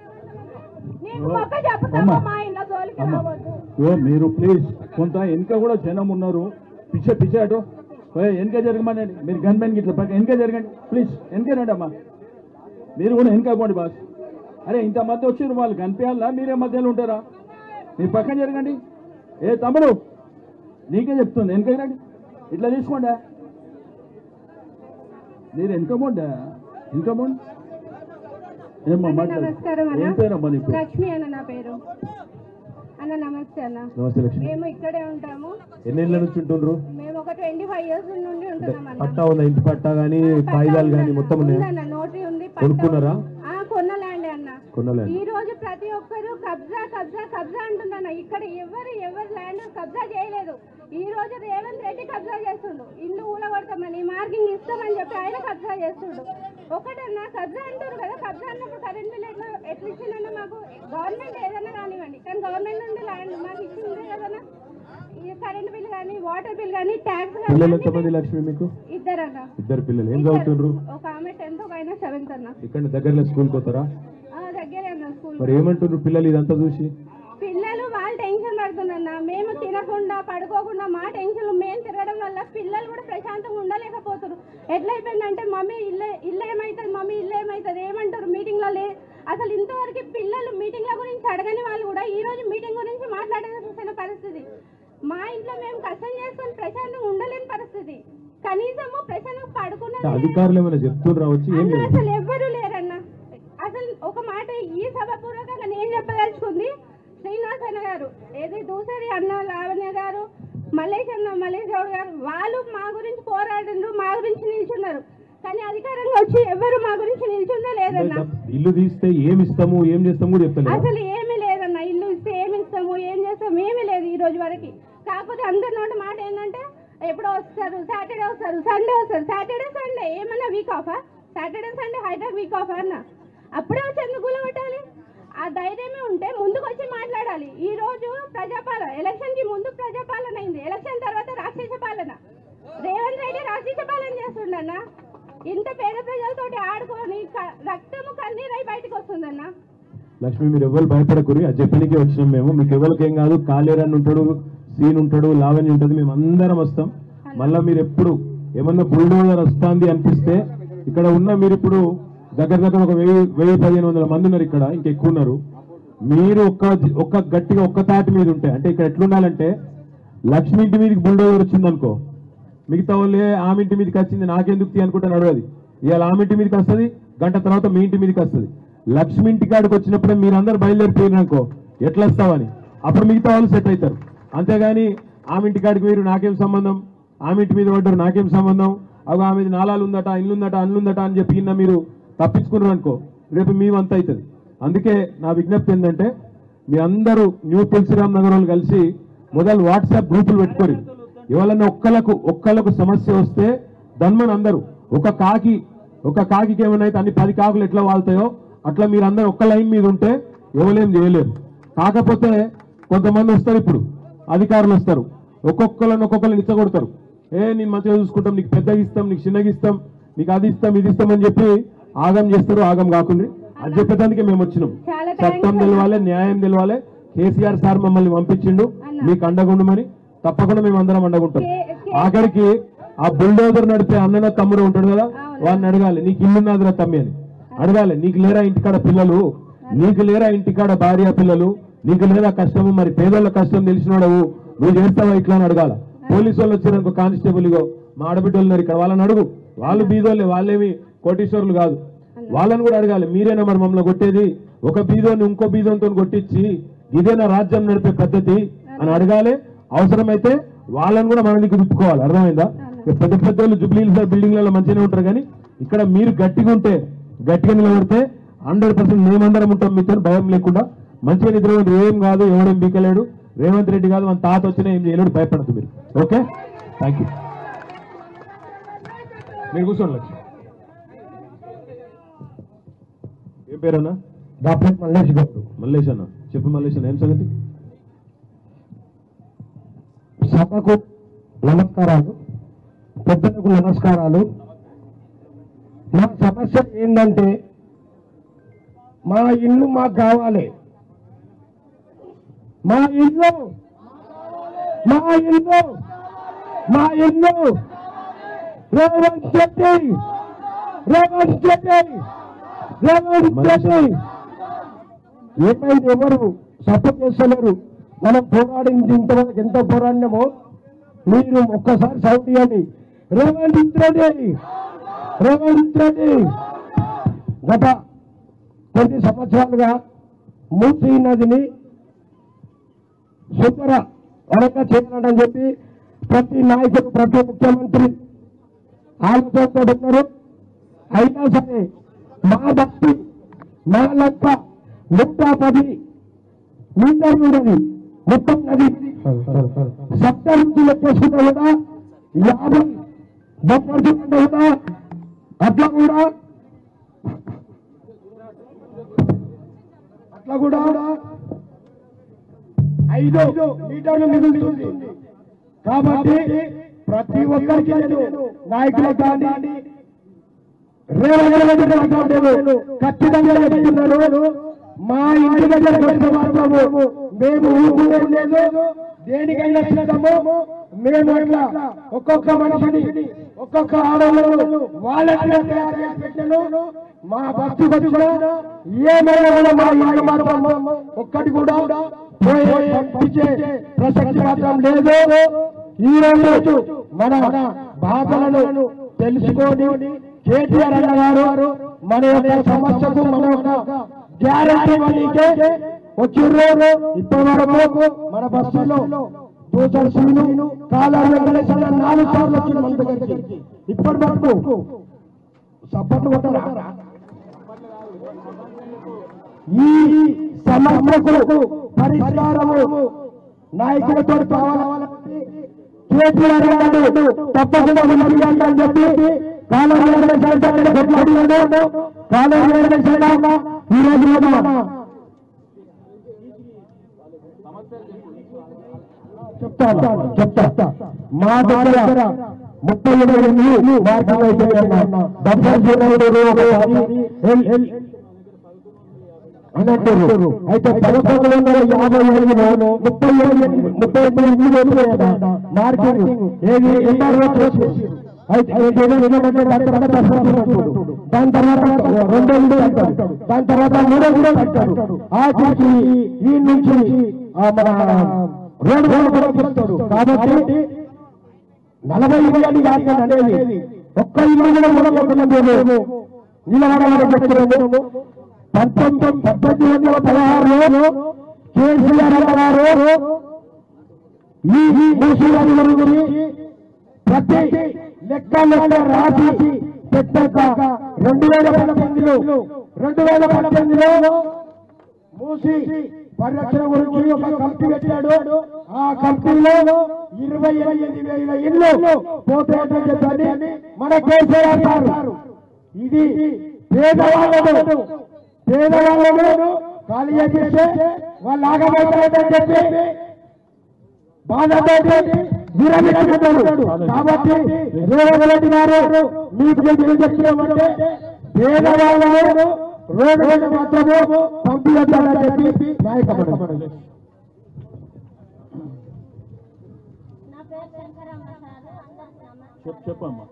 నేను ఒక్క చెప్తాను అమ్మా. మా ఇంట్లో జోలికి అమ్మా రావద్దు ఓ మీరు ప్లీజ్ కొంత వెనక కూడా జనం ఉన్నారు పిచ్చ పిచ్చ అటు ఓ వెనక జరగమనండి మీరు గన్మెన్ ఇట్లా పక్క వెనక జరగండి ప్లీజ్ వెనక రండి అమ్మా మీరు కూడా వెనక పోండి బాస్ అరే ఇంత మధ్య వచ్చారు వాళ్ళు కనిపించాలా మీరే మధ్యలో ఉంటారా మీరు పక్కన జరగండి ఏ తమ్ముడు నీకే చెప్తుంది వెనక రండి ఇట్లా తీసుకోండి మీరు వెనక పోండా వెనక పోండి ఏమ్మా మాట్లాడు నమస్కారం అన్న. ఏం పేరమ్మా నీ పేరు లక్ష్మి అన్న నా పేరు అన్న నమస్తే అన్న నమస్తే లక్ష్మి మేము ఇక్కడే ఉంటాము ఎన్నేళ్ళ నుంచి ఉంటుండ్రు మేము ఒక ట్వంటీ ఫైవ్ ఇయర్స్ నుండి ఉంటున్నాం అన్న పట్టా ఉందా ఇంటి పట్టా కానీ కాగితాలు కానీ మొత్తం ఉన్నాయా ఉందన్న నోటరీ ఉంది పట్టా కొనుక్కున్నారా? ఉంది. ఆ కొన్న ల్యాండ్ అన్న కొనలేదు ఈ రోజు ప్రతి ఒక్కరు కబ్జా కబ్జా కబ్జా అంటున్నాను ఇక్కడ ఎవరు ఎవరు ల్యాండ్ కబ్జా చేయలేదు ఈ రోజు రేవంత్ రెడ్డి కబ్జా చేస్తుండు ఇల్లు ఊలగొడతామని మార్కింగ్ ఇస్తామని చెప్పి ఆయన కబ్జా చేస్తుండు ఒకటన్నా కబ్జా అంటారు కదా కబ్జా అన్నప్పుడు కరెంట్ బిల్ ఎట్లా ఎట్లా ఇచ్చిందన్న మాకు గవర్నమెంట్ ఏదన్నా కానివ్వండి కానీ గవర్నమెంట్ నుండి ల్యాండ్ మాకు ఇచ్చింది కదన్నా ఈ కరెంట్ బిల్ కానీ వాటర్ బిల్ కానీ ట్యాక్స్ పిల్లలు కానీ ఎంతమంది లక్ష్మి మీకు ఇద్దరన్న ఇద్దరు పిల్లలు ఏం చదువుతుండ్రు ఒక ఆమె టెన్త్ ఒక ఆయన సెవెంత్ అన్న ఇక్కడ దగ్గరలో స్కూల్కి పోతారా ఆ, దగ్గరే అన్న స్కూల్ మరి ఏమంటుండ్రు పిల్లలు ఇదంతా చూసి పిల్లలు వాళ్ళు టెన్షన్ పడుతున్నా మేము తినకుండా పడుకోకుండా మా టెన్షన్ మేము తిరగడం వల్ల పిల్లలు కూడా ప్రశాంతంగా ఉండలేకపోతున్నారు ఎట్లయిపోయిందంటే మమ్మీ ఇల్లు ఇల్లు ఏమవుతుంది మమ్మీ ఇల్లు ఏమవుతుంది ఏమంటారు మీటింగ్లో లే అసలు ఇంతవరకు పిల్లలు మీటింగ్ల గురించి అడగని వాళ్ళు కూడా ఈ రోజు మీటింగ్ గురించి మాట్లాడాల్సిన పరిస్థితి మా ఇంట్లో మేము కష్టం చేసుకొని ప్రశాంతంగా ఉండలేని పరిస్థితి కనీసము ప్రశాంతంగా పడుకున్నది లేదు. అధికారులు ఏమైనా చెప్తుండ్రా వచ్చి ఏం అన్న లేదు అసలు ఎవ్వరూ లేరన్న అసలు ఒక మాట ఈ సభ పూర్వకంగా నేను చెప్పదలుచుకుంది శ్రీనివాస్ అన్న గారు ఏది దూసరి అన్న లావణ్య గారు మల్లేష్ అన్న మల్లేష్ గౌడ్ గారు వాళ్ళు మా గురించి పోరాడిండ్రు మా గురించి నిల్చున్నారు కానీ అధికారంగా వచ్చి ఎవరు మా గురించి నిల్చుందే లేదన్న ఇల్లు తీస్తే ఏమి ఇస్తాము ఏం చేస్తాము కూడా చెప్తలేదు అసలు ఏమీ లేదన్న ఇల్లు ఇస్తే ఏమి ఇస్తాము ఏం చేస్తాము ఏమీ లేదు ఈ రోజు వరకు కాకపోతే అందరి నోటి మాట ఏంటంటే ఎప్పుడో వస్తారు సాటర్డే వస్తారు సండే వస్తారు సాటర్డే సండే ఏమన్నా వీక్ ఆఫా Saturday Sunday Hyderabad week off అన్న అప్పుడే వచ్చి ఎందుకు కూలగొట్టాలి ఆ ధైర్యమే ఉంటే ముందుకు వచ్చి మాట్లాడాలి ఈ రోజు ప్రజాపాలన ఎలక్షన్ కి ముందు ప్రజాపాలన అయింది ఎలక్షన్ తర్వాత రాక్షస పాలన రేవంత్ రెడ్డి రాక్షస పాలన చేస్తుండన్న ఇంత పేద ప్రజలతోటి ఆడుకొని క- రక్తము కన్నీరై బయటకు వస్తుందన్నా లక్ష్మి మీరు ఎవరు భయపడకూరి అది చెప్పడానికి వచ్చినాం మేము మీకు ఎవరికి ఏం కాదు కాలేరని ఉంటాడు సీన్ ఉంటాడు లావణ్య ఉంటుంది మేము అందరం వస్తాం మళ్ళా మీరు ఎప్పుడు ఏమన్నా బుల్డోజర్ వస్తుంది అనిపిస్తే ఇక్కడ ఉన్న మీరు ఇప్పుడు దగ్గర దగ్గర ఒక వెయ్యి వెయ్యి పదిహేను వందల మంది ఉన్నారు ఇక్కడ ఇంకెక్కువ ఉన్నారు మీరు ఒక్క ఒక్క గట్టిగా ఒక్క తాటి మీద ఉంటే అంటే ఇక్కడ ఎట్లుండాలంటే లక్ష్మి ఇంటి మీదకి బుల్డోజర్ వచ్చింది అనుకో మిగతా వాళ్ళే ఆమె ఇంటి మీదకి వచ్చింది నాకెందుకు తీ అనుకుంటే నడవది ఇవాళ ఆమె ఇంటి మీదకి వస్తుంది గంట తర్వాత మీ ఇంటి మీదకి వస్తుంది లక్ష్మి ఇంటి కాడికి వచ్చినప్పుడే మీరందరూ బయలుదేరిపోయినారు అనుకో ఎట్లా వస్తావని అప్పుడు మిగతా వాళ్ళు సెట్ అవుతారు అంతేగాని ఆమె ఇంటి కాడికి మీరు నాకేం సంబంధం ఆమె ఇంటి మీద పడ్డారు నాకేం సంబంధం అవి ఆమె నాలాలు ఉందట ఇల్లుందట అన్నుందట అని చెప్పి ఇన్న మీరు తప్పించుకున్నారు అనుకో రేపు మీ వంత అవుతుంది అందుకే నా విజ్ఞప్తి ఏంటంటే మీ అందరూ న్యూ తులసిరామ్ నగర్ వాళ్ళు కలిసి మొదలు వాట్సాప్ గ్రూపులు పెట్టుకోరు ఎవరన్నా ఒక్కలకు ఒక్కలకు సమస్య వస్తే దన్మన్ అందరూ ఒక కాకి ఒక కాకి ఏమైనా అయితే అన్ని పది కాకులు ఎట్లా వాళ్తాయో అట్లా మీరు అందరూ ఒక్క లైన్ మీద ఉంటే ఎవరేం చేయలేరు కాకపోతే కొంతమంది వస్తారు ఇప్పుడు అధికారులు వస్తారు ఒక్కొక్కరిని ఒక్కొక్కరిని ఇచ్చగొడతారు ఏ నేను మంచిగా చూసుకుంటాం నీకు పెద్దగా ఇస్తాం నీకు చిన్నగా ఇస్తాం నీకు అది ఇస్తాం ఇది ఇస్తాం అని చెప్పి ఆగం చేస్తారు ఆగం కాకుండా అది చెప్పేదానికి మేము వచ్చినాం చాలా చట్టం థ్యాంక్స్ తెలవాలి న్యాయం తెలవాలి కేసీఆర్ సార్ మమ్మల్ని పంపించిండు అన్న. మీకు అండగుండమని తప్పకుండా మేము అందరం అండగుంటాం కే- కే- ఆఖరికి ఆ బుల్డోజర్ నడిపే అన్నన తమ్ముడు ఉంటాడు కదా అవును. వాడిని అడగాలి నీకు ఇల్లున్నదిరా తమ్మి అని అడగాలి నీకు లేరా ఇంటికాడ పిల్లలు నీకు లేరా ఇంటికాడ భార్య పిల్లలు నీకు లేదా కష్టము మరి పేదోళ్ళ కష్టం తెలిసినోడవు నువ్వు చేస్తావా ఇట్లా అని అడగాల పోలీసు వాళ్ళు వచ్చినాక కానిస్టేబుల్ ఇగో మా ఆడబిడ్డలు ఉన్నారు ఇక్కడ వాళ్ళని అడుగు వాళ్ళు బీదోళ్ళే వాళ్ళేమి కోటీశ్వరులు కాదు వాళ్ళని కూడా అడగాలి మీరేనా మరి మమ్మల్ని కొట్టేది ఒక బీదోని ఇంకో బీదోనితో కొట్టించి ఇదేనా రాజ్యం నడిపే పద్ధతి అని అడగాలి అవసరమైతే వాళ్ళని కూడా మన దగ్గర తిప్పుకోవాలి అర్థమైందా ఇక పెద్ద పెద్ద వాళ్ళు జుబ్లీలు బిల్డింగ్లలో మంచిగానే ఉంటారు కానీ ఇక్కడ మీరు గట్టిగా ఉంటే గట్టిగా నిలబడితే హండ్రెడ్ పర్సెంట్ మేమందరం ఉంటాం మీతో భయం లేకుండా మంచిగా నిద్రపోతే ఏం కాదు ఎవడేం బీకలేడు రేవంత్ రెడ్డి కాదు మన తాత వచ్చినా ఏం చేయలేడు భయపడదు మీరు ఓకే థ్యాంక్ యూ మీరు కూర్చోండి లక్ష్మి ఏం పేరన్నా డాక్టర్ మల్లేష్ గౌడ్ మల్లేష్ అన్న చెప్పు మల్లేష్ అన్న ఏం సంగతి సభకు నమస్కారాలు పెద్దలకు నమస్కారాలు మా సమస్య ఏంటంటే మా ఇల్లు మాకు కావాలి మా ఇల్లు మా ఇల్లు మా ఇల్లు రేవంత్ రెడ్డి రేవంత్ రెడ్డి రేవంత్ రెడ్డి ఏమైంది ఎవరు సపోర్ట్ చేస్తలేరు మనం పోరాడింది ఇంతవరకు ఎంత పోరాడినామో మీరు ఒక్కసారి సౌండ్ ఇవ్వండి రేవంత్ రెడ్డి రేవంత్ రెడ్డి గత కొన్ని సంవత్సరాలుగా మూసీ నదిని శుభ్ర వరక చేయాలని చెప్పి ప్రతి నాయకుడు ప్రతి ముఖ్యమంత్రి ఆలోచనతో ఉన్నారు అయినా సరే మా భక్తి మా లెక్క నూట పది మీటర్లు ఉన్నది మొత్తం నది సప్త నుంచి లెక్కేసుకుంటే కూడా యాభై బొప్పటి కంటే కూడా అట్లా కూడా అట్లా కూడా ఐదు మీటర్లు మిగులుతుంది కాబట్టి ప్రతి ఒక్కరికి నేను నాయకులకు కానీ రేవంత్ రెడ్డి ఖచ్చితంగా చెప్తున్నాను మా ఇంటి దగ్గర కొట్టిన మాత్రము మేము ఊరుకునేది లేదు దేనికైనా సిద్ధము మేము ఇట్లా ఒక్కొక్క మనిషిని ఒక్కొక్క ఆడవాళ్ళు వాళ్ళని తయారు చేసి పెట్టాను మా భక్తి వచ్చిన ఏమైనా కూడా మా ఇల్లు మాత్రం ఒక్కటి కూడా పోయే పంపించే ప్రసక్తి మాత్రం లేదు ఈ రోజు మన బాధలను తెలుసుకొని కేటీఆర్ అన్న గారు మన యొక్క సమస్యకు మన యొక్క గ్యారంటీ మనీకే వచ్చిర్రు ఇప్పటి వరకు మన బస్సులో దూసర సీను కాలాల వెంకటేశ్వర నాలుగు సార్లు వచ్చిన మన దగ్గరికి ఇప్పటి వరకు సపోర్ట్ కొట్టరా ఈ సమస్యకు పరిష్కారము నాయకులతో కావాలని కేసీఆర్ గారు తప్పకుండా ముందుకు అని చెప్పి కాలేజీ కొట్లాడినాడు కాలేజీ ఈ రోజు మన చెప్తాను చెప్తా మా దగ్గర ముప్పై ఎనిమిది మార్కులు అయిపోయాయి డెబ్బై జీరో అని అంటారు అయితే పదకొండు వందల యాభై ఎనిమిదిలో ముప్పై ఎనిమిది ముప్పై ఎనిమిది ఎనిమిది మార్కింగ్ ఏది ఎంఆర్ఓ చేసి అయితే ఏదైనా ఏమంటే దాని తర్వాత ప్రశ్నించినప్పుడు, దాని తర్వాత రెండో మూడో అంటారు దాని తర్వాత మూడో కూడా అంటారు ఆఖరికి ఈ నుంచి ఆ మన రోడ్డు రోడ్డు కూడా చెప్తాడు కాబట్టి నలభై ఇల్లు కాదు అనేది ఒక్క ఇల్లు కూడా మూడో నిలబడాలని చెప్తున్నాము పంతొమ్మిది పద్దెనిమిది వందల పదహారులో కేసీఆర్ గారు ఈ మూసీ నది గురించి ప్రతి లెక్క లెక్క రాసి పెట్టాక రెండు వేల పద్దెనిమిదిలో రెండు వేల పద్దెనిమిదిలో మూసి పరిరక్షణ గురించి ఒక కమిటీ పెట్టాడు ఆ కమిటీలో ఇరవై ఎనిమిది వేల ఇల్లు పోతాయని చెప్పని మన కేసీఆర్ గారు ఇది పేదవాళ్ళను పేదవాళ్ళను ఖాళీ చేస్తే వాళ్ళు ఆగబోతారని చెప్పి బాధతో విరమించుకుంటారు కాబట్టి రేవంత్ రెడ్డి గారు మీకు నేను చెప్తున్నామంటే పేదవాళ్ళను రోడ్డు మీద మాత్రమే పంపించాలని చెప్పి నాయకపడ్డారు నా పేరు శంకరమ్మ సార్ అందరికీ నమస్తే. చెప్పు చెప్పమ్మా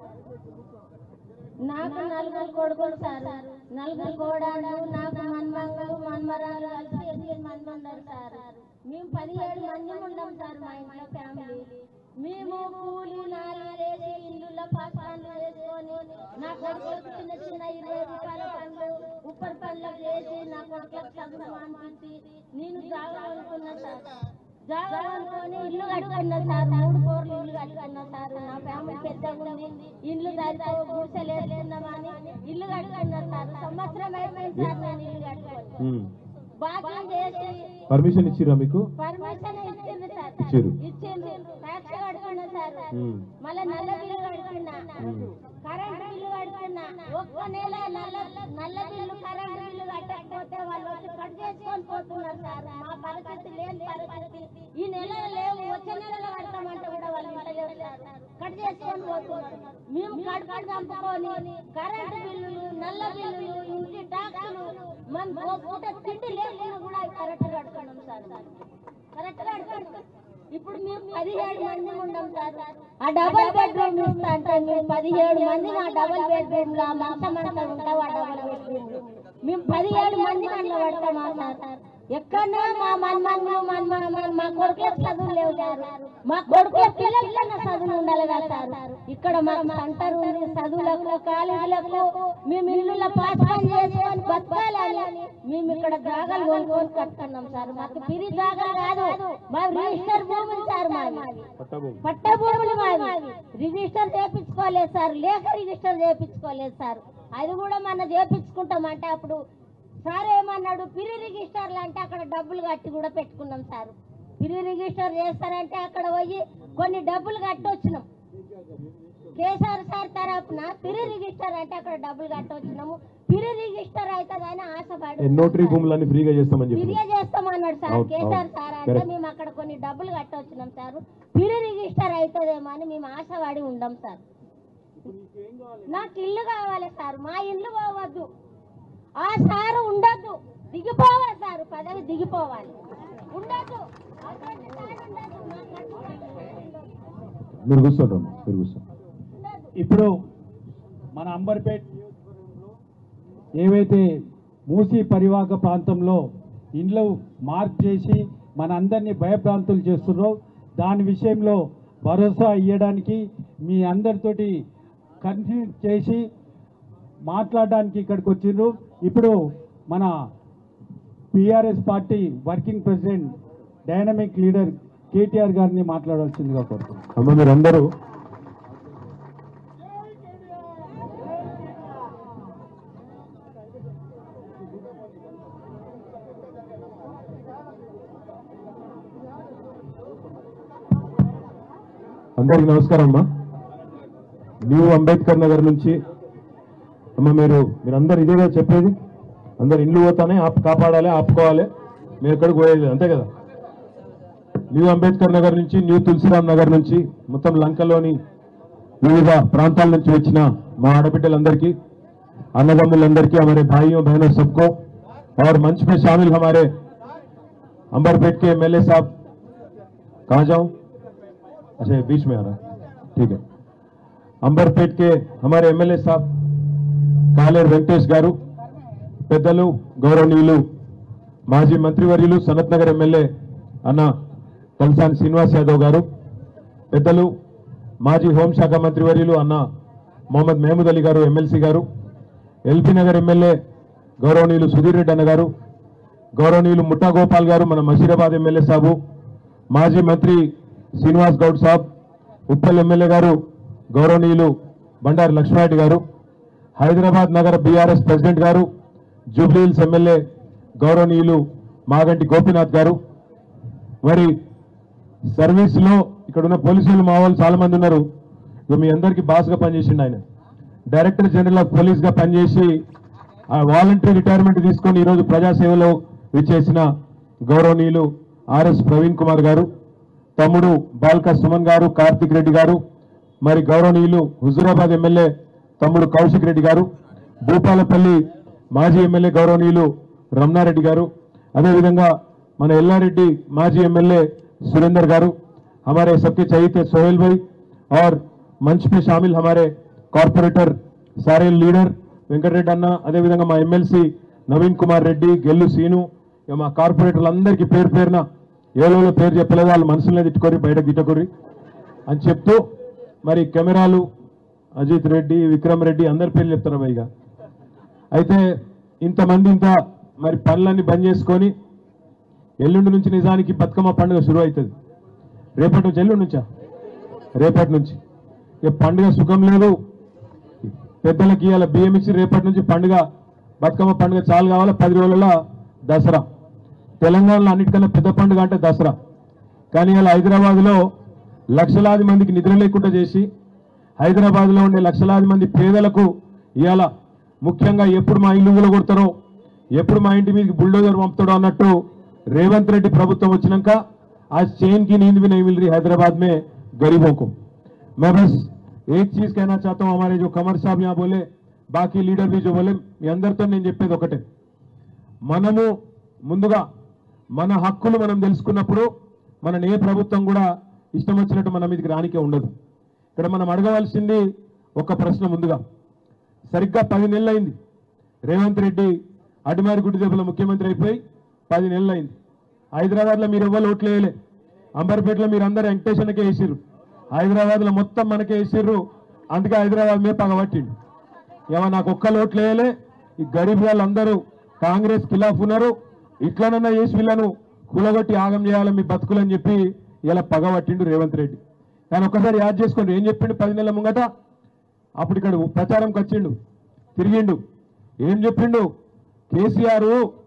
నాకు నలుగురు కొడుకులు సార్ నలుగురు కోడాలు నాకు మన్మంగలు మన్మరాలు కలిసి ఎనిమిది మంది ఉన్నారు సార్ మేము పదిహేడు మంది ఉన్నాం సార్ మా ఇంట్లో ఫ్యామిలీ మేము కూలి నాలి వేసి ఇల్లులో పాస్ పనులు చేసుకొని నా కొడుకులకు చిన్న చిన్న ఇరవై రూపాయల పనులు ఉప్పర్ పనులు చేసి నా కొడుకులకు చదువు అనిపించి నేను జాగా అనుకున్నా సార్ జాగా అనుకొని ఇల్లు కట్టుకున్నా సార్ మూడు కోర్లు ఇల్లు కట్టుకున్నా సార్ నా ఫ్యామిలీ పెద్దగా ఉంది ఇల్లు దాంతో గుడిసెలు వేసుకుందామని ఇల్లు కట్టుకున్నా సార్ సంవత్సరం అయిపోయింది సార్ నేను ఇల్లు కట్టుకొని బాధ్యం చేసి పర్మిషన్ ఇచ్చిరా మీకు పర్మిషన్ ఇచ్చింది సార్ ఇచ్చిర్రు. ఇచ్చింది ట్యాక్స్ కడుతున్నా సార్ ఉమ్. మళ్ళీ నల్ల బిల్లు కడుతున్నా కరెంట్ బిల్లు కడుతున్నా ఒక్క నెల నల్ల నల్ల బిల్లు కరెంట్ బిల్లు కట్టకపోతే వాళ్ళు వచ్చి కట్ చేసుకొని పోతున్నారు సార్ మా పరిస్థితి లేని పరిస్థితి ఈ నెల లేవు వచ్చే నెలలో కడతామంటే కూడా వాళ్ళు ఇంటలేరు సార్ కట్ చేసుకొని పోతున్నారు మేము కడుపు చంపుకొని కరెంట్ బిల్లులు నల్ల బిల్లులు ఇంటి ట్యాక్సులు మనం ఓ పూట తిండి లేకుండా కూడా అవి కరెక్ట్ కడుతున్నాం సార్ కరెక్ట్ కడుతున్నాం ఇప్పుడు మేము పదిహేడు మంది ఉన్నాం సార్ ఆ డబల్ బెడ్రూమ్ ఇస్తా అంటే మేము పదిహేడు మంది ఆ డబల్ బెడ్రూమ్ లో మంచం అంతా ఉంటాం ఆ డబల్ బెడ్రూమ్ మేము పదిహేడు మంది అందులో పడతామా సార్ ఎక్కడో మా మన్మన్లు మన్మన మా కొడుకులకు చదువులు లేవు సార్ మా కొడుకుల పిల్లలకన్నా చదువులు ఉండాలి కదా సార్ ఇక్కడ మాకు సెంటర్ ఉంది చదువులకు కాలేజీలకు మేము ఇల్లుల పాస్ పని చేసుకొని బతకాలని మేము ఇక్కడ జాగాలు కొనుక్కొని కట్టుకున్నాం సార్ మాకు పిరి జాగాలు కాదు మా రిజిస్టర్ భూములు సార్ మావి పట్ట భూములు మావి రిజిస్టర్ చేపించుకోలేదు సార్ లేక రిజిస్టర్ చేపించుకోలేదు సార్ అది కూడా మన చేపించుకుంటామంటే అప్పుడు సార్ ఏమన్నాడు పిరి రిజిస్టర్లు అంటే అక్కడ డబ్బులు కట్టి కూడా పెట్టుకున్నాం సార్ పిరి రిజిస్టర్ చేస్తారంటే అక్కడ పోయి కొన్ని డబ్బులు కట్టి వచ్చినాం కేసీఆర్ సార్ తరపున పిరి రిజిస్టర్ అంటే అక్కడ డబ్బులు కట్టి వచ్చినాము పిరి రిజిస్టర్ అవుతుందని ఆశపడి నోటరీ భూములన్నీ ఫ్రీగా చేస్తామని చెప్పి పిరియా చేస్తామన్నాడు సార్ అవును, కేసీఆర్ అవును. సార్ అంటే Correct. మేము అక్కడ కొన్ని డబ్బులు కట్టొచ్చినాం సార్ పిరి రిజిస్టర్ అవుతుందేమో అని మేము ఆశపడి ఉండం సార్ నాకు ఇల్లు కావాలి సార్ మా ఇల్లు పోవద్దు ఆ సారు ఉండద్దు దిగిపోవాలి సార్ పదవి దిగిపోవాలి ఉండద్దు అటువంటి సారు ఉండద్దు. మాకు అటువంటి మీరు కూర్చోండి అమ్మా, మీరు కూర్చోండి ఇప్పుడు మన అంబర్పేట్ ఏవైతే మూసీ పరివాహక ప్రాంతంలో ఇండ్లు మార్క్ చేసి మన అందరినీ భయభ్రాంతులు చేస్తున్నారో దాని విషయంలో భరోసా ఇవ్వడానికి మీ అందరితోటి కన్ఫ్యూజ్ చేసి మాట్లాడడానికి ఇక్కడికి వచ్చిండ్రు ఇప్పుడు మన BRS party working president dynamic leader KTR గారిని మాట్లాడాల్సిందిగా కోరుతున్నాను అమ్మ మీరందరూ అందరికి నమస్కారం అమ్మా న్యూ అంబేద్కర్ నగర్ నుంచి అమ్మ మీరు మీరందరు ఇదేగా చెప్పేది అందరు ఇండ్లు పోతానే ఆపు కాపాడాలి ఆపుకోవాలి మీరు ఎక్కడికి పోయేది అంతే కదా న్యూ అంబేద్కర్ నగర్ నుంచి న్యూ తులసిరామ్ నగర్ నుంచి మొత్తం లంకలోని వివిధ ప్రాంతాల నుంచి వచ్చిన మా ఆడబిడ్డలందరికీ అన్నదమ్ములందరికీ हमारे भाइयों बहनों सबको और मंच में शामिल हमारे अंबरपेट के एमएलए साहब कहाँ जाऊं अच्छा ये बीच में आ रहा है ठीक है अंबरपेट के हमारे एमएलए साहब కాలేరు వెంకటేష్ గారు పెద్దలు గౌరవనీయులు మాజీ మంత్రివర్యులు సనత్ నగర్ ఎమ్మెల్యే అన్న తలసాని శ్రీనివాస్ యాదవ్ గారు పెద్దలు మాజీ హోంశాఖ మంత్రివర్యులు అన్న మొహమ్మద్ మహమూద్ అలీ గారు ఎమ్మెల్సీ గారు ఎల్పీ నగర్ ఎమ్మెల్యే గౌరవనీయులు సుధీర్ రెడ్డి అన్న గారు గౌరవనీయులు ముఠా గోపాల్ గారు మన మషీరాబాద్ ఎమ్మెల్యే సాబు మాజీ మంత్రి శ్రీనివాస్ గౌడ్ సాబ్ ఉప్పల్ ఎమ్మెల్యే గారు గౌరవనీయులు బండారి లక్ష్మారెడ్డి గారు హైదరాబాద్ నగర బీఆర్ఎస్ ప్రెసిడెంట్ గారు జూబ్లీహిల్స్ ఎమ్మెల్యే గౌరవనీయులు మాగంటి గోపీనాథ్ గారు మరి సర్వీస్ లో ఇక్కడ ఉన్న పోలీసులు మా వాళ్ళు చాలా మంది ఉన్నారు ఇక మీ అందరికీ బాస్గా పనిచేసిండు ఆయన డైరెక్టర్ జనరల్ ఆఫ్ పోలీస్ గా పనిచేసి ఆ వాలంటరీ రిటైర్మెంట్ తీసుకొని ఈరోజు ప్రజాసేవలో విచ్చేసిన గౌరవనీయులు ఆర్ఎస్ ప్రవీణ్ కుమార్ గారు తమ్ముడు బాల్క సుమన్ గారు కార్తిక్ రెడ్డి గారు మరి గౌరవనీయులు హుజూరాబాద్ ఎమ్మెల్యే తమ్ముడు కౌశిక్ రెడ్డి గారు భూపాలపల్లి మాజీ ఎమ్మెల్యే గౌరవనీయులు రమణారెడ్డి గారు అదేవిధంగా మన ఎల్లారెడ్డి మాజీ ఎమ్మెల్యే सुरेंद्र गारू हमारे सबके चाहिए सोहेल भाई और मंच पे शामिल हमारे కార్పొరేటర్ సారే లీడర్ వెంకటరెడ్డి అన్న అదేవిధంగా మా ఎమ్మెల్సీ నవీన్ కుమార్ రెడ్డి గెల్లు సీను ఇక మా కార్పొరేటర్లందరికీ పేరు పేరున ఏలో పేరు చెప్పలేదు వాళ్ళు మనసులనే తిట్టుకోరి బయట గిట్టకొరి అని చెప్తూ మరి కెమెరాలు అజిత్ రెడ్డి విక్రమ్ రెడ్డి అందరి పేర్లు చెప్తారు పైగా అయితే ఇంతమంది ఇంత మరి పనులన్నీ బంద్ చేసుకొని ఎల్లుండి నుంచి నిజానికి బతుకమ్మ పండుగ శురు అవుతుంది రేపటి నుంచి ఎల్లుండి నుంచా రేపటి నుంచి ఇక పండుగ సుఖం లేదు పెద్దలకి ఇవాళ బియ్యం ఇచ్చి రేపటి నుంచి పండుగ బతుకమ్మ పండుగ చాలు కావాలి పది రోజుల దసరా తెలంగాణలో అన్నిటికన్నా పెద్ద పండుగ అంటే దసరా కానీ ఇలా హైదరాబాద్లో లక్షలాది మందికి నిద్ర లేకుండా చేసి హైదరాబాద్లో ఉండే లక్షలాది మంది పేదలకు ఇవాళ ముఖ్యంగా ఎప్పుడు మా ఇల్లు కొడతారో ఎప్పుడు మా ఇంటి మీదకి బుల్డోజర్ పంపుతాడో అన్నట్టు రేవంత్ రెడ్డి ప్రభుత్వం వచ్చినాక आज चैन की नींद भी नहीं मिल रही हैदराबाद में गरीबों को मैं बस एक चीज कहना चाहता हूं हमारे जो कमर साहब यहाँ बोले బాకీ లీడర్ भी जो बोले మీ అందరితో నేను చెప్పేది ఒకటే మనము ముందుగా మన హక్కులు మనం తెలుసుకున్నప్పుడు మన ఏ ప్రభుత్వం కూడా ఇష్టం వచ్చినట్టు మన మీదకి రానికే ఉండదు ఇక్కడ మనం అడగవలసింది ఒక ప్రశ్న ముందుగా సరిగ్గా పది నెలలు అయింది రేవంత్ రెడ్డి అడిమారి గుడ్డి దెబ్బల ముఖ్యమంత్రి అయిపోయి పది నెలలు అయింది హైదరాబాద్లో మీరు ఎవ్వరు ఓట్లు వేయలే అంబర్పేటలో మీరు అందరు వెంకటేశ్వరకే వేసిర్రు హైదరాబాద్లో మొత్తం మనకే వేసిర్రు అందుకే హైదరాబాద్ మీద పగబట్టిండు ఏమో నాకు ఒక్క ఓట్లు వేయలే ఈ గరీబ్ వాళ్ళందరూ కాంగ్రెస్ ఖిలాఫ్ ఉన్నారు ఇట్లనన్నా చేసి వీళ్ళను కూలగొట్టి ఆగం చేయాలి మీ బతుకులని చెప్పి ఇలా పగబట్టిండు రేవంత్ రెడ్డి కానీ ఒక్కసారి యాద్ చేసుకోండి ఏం చెప్పిండు పది నెలల ముంగట అప్పుడు ఇక్కడ ప్రచారంకి వచ్చిండు తిరిగిండు ఏం చెప్పిండు కేసీఆర్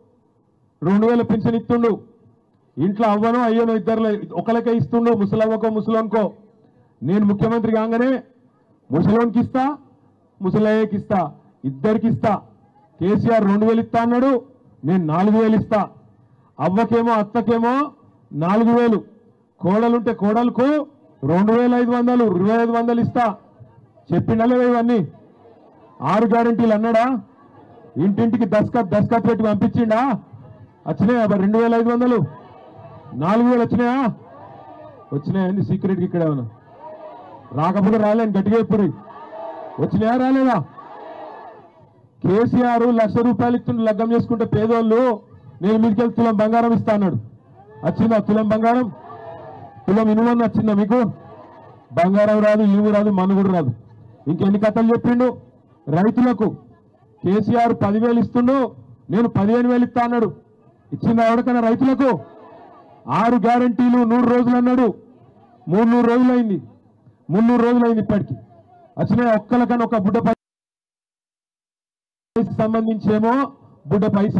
రెండు వేల పింఛన్ ఇస్తుండు ఇంట్లో అవ్వను అయ్యను ఇద్దరు ఒకరికే ఇస్తుండు ముసలవ్వకో ముసలోన్కో నేను ముఖ్యమంత్రి కాగానే ముసలోన్కి ఇస్తా ముసలయ్యకి ఇస్తా ఇద్దరికి ఇస్తా కేసీఆర్ రెండు వేలు ఇస్తా అన్నాడు నేను నాలుగు వేలు ఇస్తా అవ్వకేమో అత్తకేమో నాలుగు వేలు కోడలుంటే కోడలకు రెండు వేల ఐదు వందలు ఇరవై ఐదు వందలు ఇస్తా చెప్పిండా లేదా ఇవన్నీ ఆరు గ్యారంటీలు అన్నాడా ఇంటింటికి దస్కత్ దస్కత్ పెట్టి పంపించిండా వచ్చినాయా మరి రెండు వేల ఐదు వందలు నాలుగు వేలు వచ్చినాయా వచ్చినాయండి సీక్రెట్కి ఇక్కడ ఏమన్నా రాకపోతే రాలేను గట్టిగా ఇప్పుడు వచ్చినాయా రాలేదా కేసీఆర్ లక్ష రూపాయలు ఇస్తుంటే లగ్గం చేసుకుంటే పేదోళ్ళు నేను మీదకి తులం బంగారం ఇస్తా అన్నాడు వచ్చిందా తులం బంగారం తులం ఇనుమని వచ్చిందా మీకు బంగారం రాదు ఇనుము రాదు మనుగుడు రాదు ఇంకెన్ని కథలు చెప్పిండు రైతులకు కేసీఆర్ పదివేలు ఇస్తుండు నేను పదిహేను వేలు ఇస్తా అన్నాడు ఇచ్చింది ఎవరికైనా రైతులకు ఆరు గ్యారంటీలు నూరు రోజులు అన్నాడు మూడు నూరు రోజులైంది మున్నూరు రోజులైంది ఇప్పటికి వచ్చిన ఒక్కలకన్నా ఒక బుడ్డ పై సంబంధించేమో బుడ్డ పైసి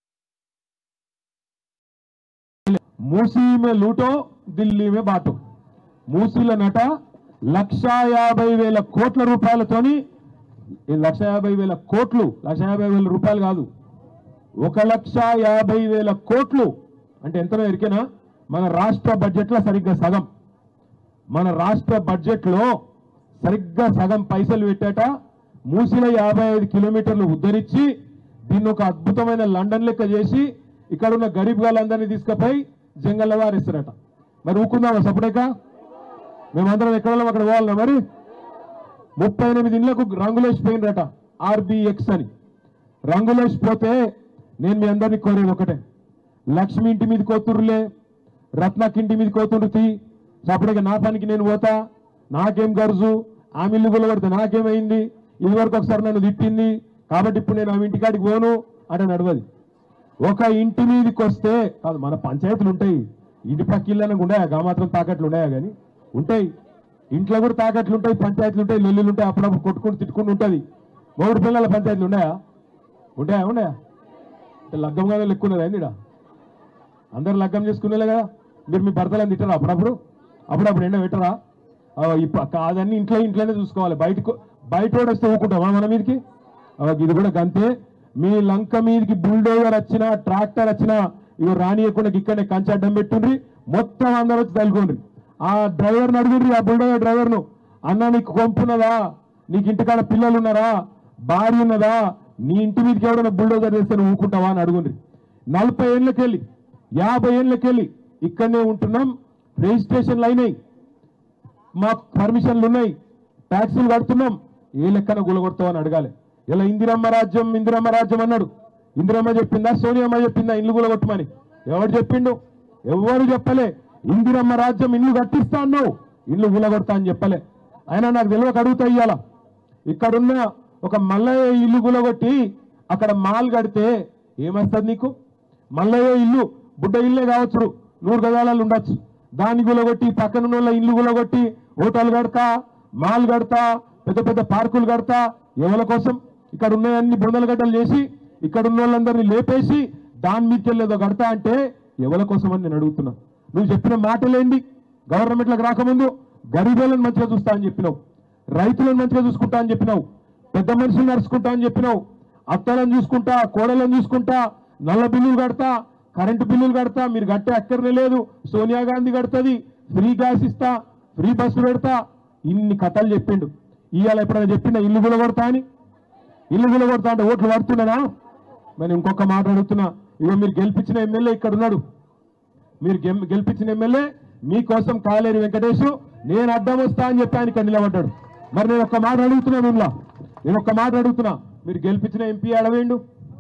మూసీ మే లూటో ఢిల్లీ మే బాటో మూసీల నట లక్షా యాభై వేల కోట్ల రూపాయలతోని ఈ లక్ష యాభై వేల కోట్లు లక్ష యాభై వేల రూపాయలు కాదు ఒక లక్ష యాభై వేల కోట్లు అంటే ఎంతనో ఎరికేనా మన రాష్ట్ర బడ్జెట్లో సరిగ్గా సగం మన రాష్ట్ర బడ్జెట్లో సరిగ్గా సగం పైసలు పెట్టాట మూసిల యాభై ఐదు కిలోమీటర్లు ఉద్ధరించి దీన్ని ఒక అద్భుతమైన లండన్ లెక్క చేసి ఇక్కడ ఉన్న గరీబ్ గాళ్ళందరినీ తీసుకుపోయి జంగల్లో వారిస్తారట మరి ఊకుందామా సపడేక మేమందరం ఎక్కడ వాళ్ళం అక్కడ పోవాలన్నా మరి ముప్పై ఎనిమిది ఇళ్లకు రంగులేసిపోయినరట ఆర్బిఎక్స్ అని రంగులేసిపోతే నేను మీ అందరినీ కోరేది ఒకటే లక్ష్మి ఇంటి మీద కోతురులే రత్నకి ఇంటి మీద కోతుండ్రుతి సపడగా నా పనికి నేను పోతా నాకేం గరుజు ఆమె ఇల్లు కొలగొడితే నాకేమైంది ఇది వరకు ఒకసారి నన్ను తిట్టింది కాబట్టి ఇప్పుడు నేను ఆమె ఇంటికాడికి పోను అంటే నడవది ఒక ఇంటి మీదకి వస్తే కాదు మన పంచాయతీలు ఉంటాయి ఇంటి పక్క ఇళ్ళనకు ఉన్నాయా గా మాత్రం తాకట్లు ఉన్నాయా కానీ ఉంటాయి ఇంట్లో కూడా తాకట్లు ఉంటాయి పంచాయతీలు ఉంటాయి లొల్లులు ఉంటాయి అప్పుడప్పుడు కొట్టుకుని తిట్టుకుని ఉంటుంది మూడు పిల్లల పంచాయతీలు ఉన్నాయా ఉంటాయా ఉన్నాయా లగ్గం కదా లెక్కున్నదా ఏంది ఈడ? అందరు లగ్గం చేసుకునేలే కదా మీరు మీ భర్తలను తిట్టరా అప్పుడప్పుడు అప్పుడప్పుడు ఎండ పెట్టరా ఆ, ఇప్పుడు కాదన్నీ ఇంట్లో ఇంట్లోనే చూసుకోవాలి బయటకు బయట వాడు వస్తే ఊకుంటామా మన మీదకి ఆ, ఇది కూడా గంతే మీ లంక మీదకి బుల్డోజర్ వచ్చినా ట్రాక్టర్ వచ్చినా ఇవి రానియకుండా ఇక్కడనే కంచె అడ్డం పెట్టుండ్రి మొత్తం అందరూ వచ్చి తలుకోండి ఆ డ్రైవర్ని అడుగుండ్రి ఆ బుల్డోజర్ డ్రైవర్ను అన్న నీకు కొంపున్నదా నీకు ఇంటికాడ పిల్లలు ఉన్నారా భార్య ఉన్నదా నీ ఇంటి మీదకి ఎవడైనా బుల్డోజర్ చేస్తే నువ్వు ఊకుంటావా అని అడుగుండ్రి నలభై ఏళ్ళకెళ్ళి యాభై ఏళ్ళకెళ్ళి ఇక్కడనే ఉంటున్నాం రిజిస్ట్రేషన్లు అయినాయి మాకు పర్మిషన్లు ఉన్నాయి ట్యాక్సీలు కడుతున్నాం ఏ లెక్కన గులగొడతామని అడగాలి ఇలా ఇందిరమ్మ రాజ్యం ఇందిరమ్మ రాజ్యం అన్నాడు ఇందిరమ్మ చెప్పిందా సోనియమ్మ చెప్పిందా ఇల్లు గులగొట్టమని ఎవడు చెప్పిండు ఎవరు చెప్పలే ఇందిరమ్మ రాజ్యం ఇల్లు కట్టిస్తా అన్నావు ఇల్లు గులగొడతా అని చెప్పలే అయినా నాకు తెలియక అడుగుతా ఇయ్యాల ఇక్కడున్న ఒక మల్లయ్య ఇల్లు గులగొట్టి అక్కడ మాల్ కడితే ఏమొస్తుంది నీకు మల్లయ్య ఇల్లు బుడ్డ ఇల్లే కావచ్చు నూరు గజాలలో ఉండొచ్చు దాన్ని గులగొట్టి పక్కన ఉన్న వాళ్ళ ఇల్లు గులగొట్టి హోటల్ కడతా మాల్ కడతా పెద్ద పెద్ద పార్కులు కడతా ఎవరి కోసం ఇక్కడ ఉన్నాయన్ని బొందల గడ్డలు చేసి ఇక్కడ ఉన్న వాళ్ళందరినీ లేపేసి దాని మీదకి వెళ్ళేదో కడతా అంటే ఎవరి కోసం అని నేను అడుగుతున్నా నువ్వు చెప్పిన మాటలేండి గవర్నమెంట్లకు రాకముందు గరీబులను మంచిగా చూస్తా అని చెప్పినావు రైతులను మంచిగా చూసుకుంటా అని చెప్పినావు పెద్ద మనుషులు నడుచుకుంటా అని చెప్పినావు అత్తలను చూసుకుంటా కోడలను చూసుకుంటా నల్ల బిల్లులు కడతా కరెంటు బిల్లులు కడతా మీరు కట్టే అక్కర్నే లేదు సోనియా గాంధీ కడుతుంది ఫ్రీ గ్యాస్ ఇస్తా ఫ్రీ బస్సు పెడతా ఇన్ని కథలు చెప్పిండు ఇవాళ ఎప్పుడైనా చెప్పిండా ఇల్లు కూడా కొడతా అని ఇల్లు కూడా కొడతా అంటే ఓట్లు పడుతున్నానా మరి ఇంకొక మాట అడుగుతున్నా ఇక మీరు గెలిపించిన ఎమ్మెల్యే ఇక్కడ ఉన్నాడు మీరు గెం- గెలిపించిన ఎమ్మెల్యే మీకోసం కాలేరు వెంకటేష్ నేను అడ్డం వస్తా అని చెప్పి ఆయన ఇక్కడ నిలబడ్డాడు మరి నేను ఒక్క మాట అడుగుతున్నా మిమ్మల్ని నేను ఒక్క మాట అడుగుతున్నా మీరు గెలిపించిన ఎంపీ ఏడవేండు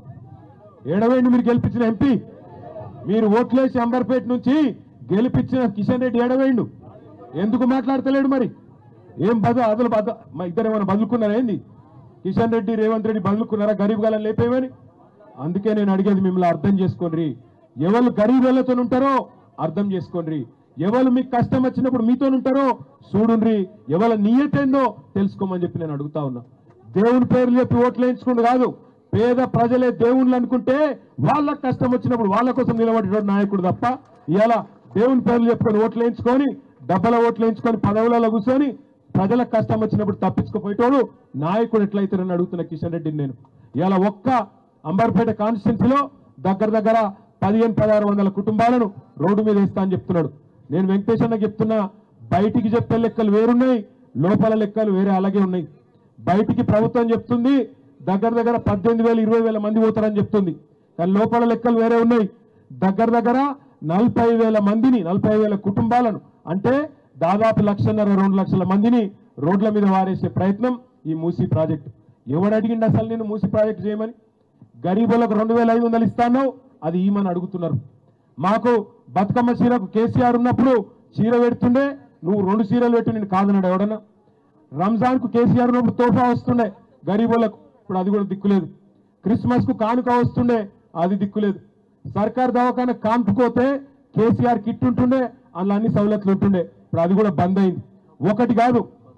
ఏడవేండు మీరు గెలిపించిన ఎంపీ మీరు ఓట్లేసి అంబర్పేట నుంచి గెలిపించిన కిషన్ రెడ్డి ఏడవేండు ఎందుకు మాట్లాడతలేడు మరి ఏం బద అదలు బద మా ఇద్దరు ఏమైనా బదులుకున్నారా ఏంది కిషన్ రెడ్డి రేవంత్ రెడ్డి బదులుకున్నారా గరీబ్ గాలని లేపేమని అందుకే నేను అడిగేది మిమ్మల్ని అర్థం చేసుకోండి ఎవరు గరీబులతో ఉంటారో అర్థం చేసుకోండి ఎవరు మీకు కష్టం వచ్చినప్పుడు మీతో ఉంటారో చూడుండ్రి ఎవరి నియతేందో తెలుసుకోమని చెప్పి నేను అడుగుతా ఉన్నా దేవుని పేర్లు చెప్పి ఓట్లు వేయించుకుంటూ కాదు పేద ప్రజలే దేవుళ్ళు అనుకుంటే వాళ్ళకి కష్టం వచ్చినప్పుడు వాళ్ళ కోసం నిలబడేటువంటి నాయకుడు తప్ప ఇలా దేవుని పేర్లు చెప్పుకొని ఓట్లు వేయించుకొని డబ్బల ఓట్లు వేయించుకొని పదవులలో కూర్చొని ప్రజలకు కష్టం వచ్చినప్పుడు తప్పించుకుపోయేటోడు నాయకుడు ఎట్లయితారని అడుగుతున్న కిషన్ రెడ్డిని నేను ఇలా ఒక్క అంబర్పేట కాన్స్టిట్యున్సీలో దగ్గర దగ్గర పదిహేను పదహారు వందల కుటుంబాలను రోడ్డు మీద వేస్తా అని చెప్తున్నాడు నేను వెంకటేష్ అన్న చెప్తున్నా బయటికి చెప్పే లెక్కలు వేరున్నాయి లోపల లెక్కలు వేరే అలాగే ఉన్నాయి బయటికి ప్రభుత్వం చెప్తుంది దగ్గర దగ్గర పద్దెనిమిది వేల ఇరవై వేల మంది పోతారని చెప్తుంది కానీ లోపల లెక్కలు వేరే ఉన్నాయి దగ్గర దగ్గర నలభై వేల మందిని నలభై వేల కుటుంబాలను అంటే దాదాపు లక్షన్నర రెండు లక్షల మందిని రోడ్ల మీద వారేసే ప్రయత్నం ఈ మూసీ ప్రాజెక్టు ఎవడు అడిగిండు అసలు నేను మూసీ ప్రాజెక్టు చేయమని గరీబులకు రెండు వేల ఐదు వందలు ఇస్తాను అది ఈమని అడుగుతున్నారు మాకు బతుకమ్మ చీరకు కేసీఆర్ ఉన్నప్పుడు చీర పెడుతుండే నువ్వు రెండు చీరలు పెట్టి నేను కాదన్నాడు ఎవడన్నా రంజాన్ కు కేసీఆర్ ఉన్నప్పుడు తోఫా వస్తుండే గరీబులకు ఇప్పుడు అది కూడా దిక్కులేదు క్రిస్మస్ కు కానుక వస్తుండే అది దిక్కులేదు సర్కార్ దవాఖాన కాంపుకోతే కేసీఆర్ కిట్ ఉంటుండే అందులో అన్ని సవలతులు ఉంటుండే ఇప్పుడు అది కూడా బంద్ అయింది ఒకటి కాదు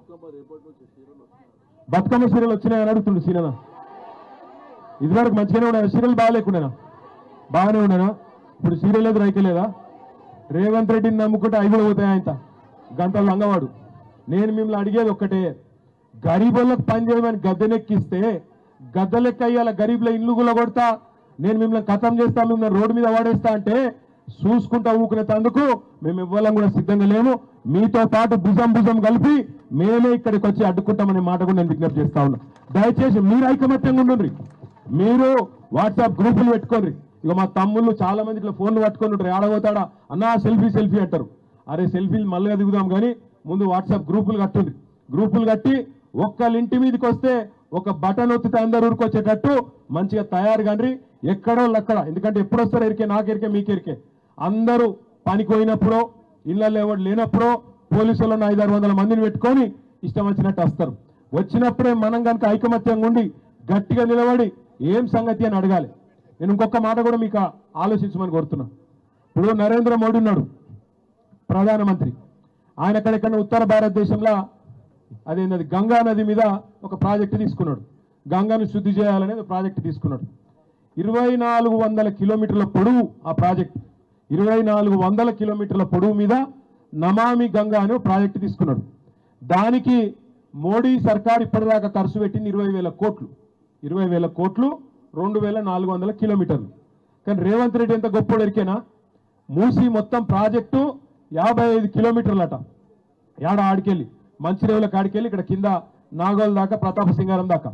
బతుకమ్మ చీరలు వచ్చినాయని అడుగుతుండు సీననా ఇదివరకు మంచిగానే ఉన్నాయి సీరియల్ బాగాలేకుండానా బాగానే ఉండేనా ఇప్పుడు సీరియల్ లేదు రైతే లేదా రేవంత్ రెడ్డిని నమ్ముకుంటే అవి కూడా పోతాయి ఆయన గంటలు లంగవాడు నేను మిమ్మల్ని అడిగేది ఒక్కటే గరీబులకు పని చేయమని గద్దెనెక్కిస్తే గద్దెలెక్క అయ్యాల గరీబుల ఇల్లు గుల్ల కొడతా నేను మిమ్మల్ని కథం చేస్తా మిమ్మల్ని రోడ్డు మీద వాడేస్తా అంటే చూసుకుంటా ఊకునేందుకు మేము ఇవ్వాలని కూడా సిద్ధంగా లేము మీతో పాటు భుజం భుజం కలిపి మేమే ఇక్కడికి వచ్చి అడ్డుకుంటామనే మాట కూడా నేను విజ్ఞప్తి చేస్తా ఉన్నా దయచేసి మీరు ఐకమత్యంగా ఉండండి మీరు వాట్సాప్ గ్రూపులు పెట్టుకోండి ఇక మా తమ్ముళ్ళు చాలా మంది ఇట్లా ఫోన్లు పట్టుకొని ఉంటారు ఆడబోతాడా అన్నా సెల్ఫీ సెల్ఫీ అంటారు అరే సెల్ఫీలు మళ్ళీ దిగుదాం కానీ ముందు వాట్సాప్ గ్రూపులు కట్టుండి గ్రూపులు కట్టి ఒక్కళ్ళ ఇంటి మీదకి వస్తే ఒక బటన్ ఒత్తితే అందరు ఊరుకొచ్చేటట్టు మంచిగా తయారు కండ్రి ఎక్కడో అక్కడ ఎందుకంటే ఎప్పుడు వస్తారో ఎరికే నాకు ఎరికే మీకు ఎరికే అందరూ పనికి పోయినప్పుడో ఇళ్ళల్లో ఎవరు లేనప్పుడో పోలీసులను ఐదారు వందల మందిని పెట్టుకొని ఇష్టం వచ్చినట్టు వస్తారు వచ్చినప్పుడే మనం కనుక ఐకమత్యంగా ఉండి గట్టిగా నిలబడి ఏం సంగతి అని అడగాలి నేను ఇంకొక మాట కూడా మీకు ఆలోచించమని కోరుతున్నా ఇప్పుడు నరేంద్ర మోడీ ఉన్నాడు ప్రధానమంత్రి ఆయన ఎక్కడెక్కడ ఉత్తర భారతదేశంలో అదేంటది గంగా నది మీద ఒక ప్రాజెక్టు తీసుకున్నాడు గంగాను శుద్ధి చేయాలనేది ఒక ప్రాజెక్టు తీసుకున్నాడు ఇరవై నాలుగు వందల కిలోమీటర్ల పొడవు ఆ ప్రాజెక్ట్ ఇరవై నాలుగు వందల కిలోమీటర్ల పొడవు మీద నమామి గంగా అనే ఒక ప్రాజెక్టు తీసుకున్నాడు దానికి మోడీ సర్కార్ ఇప్పటిదాకా ఖర్చు పెట్టింది ఇరవై వేల కోట్లు ఇరవై వేల కోట్లు రెండు వేల నాలుగు వందల కిలోమీటర్లు కానీ రేవంత్ రెడ్డి ఎంత గొప్ప ఎరికేనా మూసి మొత్తం ప్రాజెక్టు యాభై ఐదు కిలోమీటర్లట యాడ ఆడికెళ్ళి మంచిరేవుల కాడికెళ్ళి ఇక్కడ కింద నాగోల్ దాకా ప్రతాప సింగారం దాకా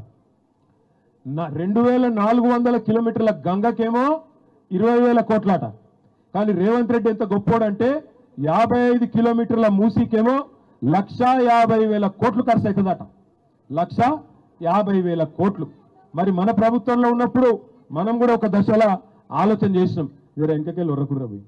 నా రెండు వేల నాలుగు వందల కిలోమీటర్ల గంగకేమో ఇరవై వేల కోట్లాట కానీ రేవంత్ రెడ్డి ఎంత గొప్పోడంటే యాభై ఐదు కిలోమీటర్ల మూసీకేమో లక్ష యాభై వేల కోట్లు ఖర్చు అవుతుందట లక్ష యాభై వేల కోట్లు మరి మన ప్రభుత్వంలో ఉన్నప్పుడు మనం కూడా ఒక దశలో ఆలోచన చేసినాం జర ఇంకకెళ్ళి ఉర్రకుర్ర పోయి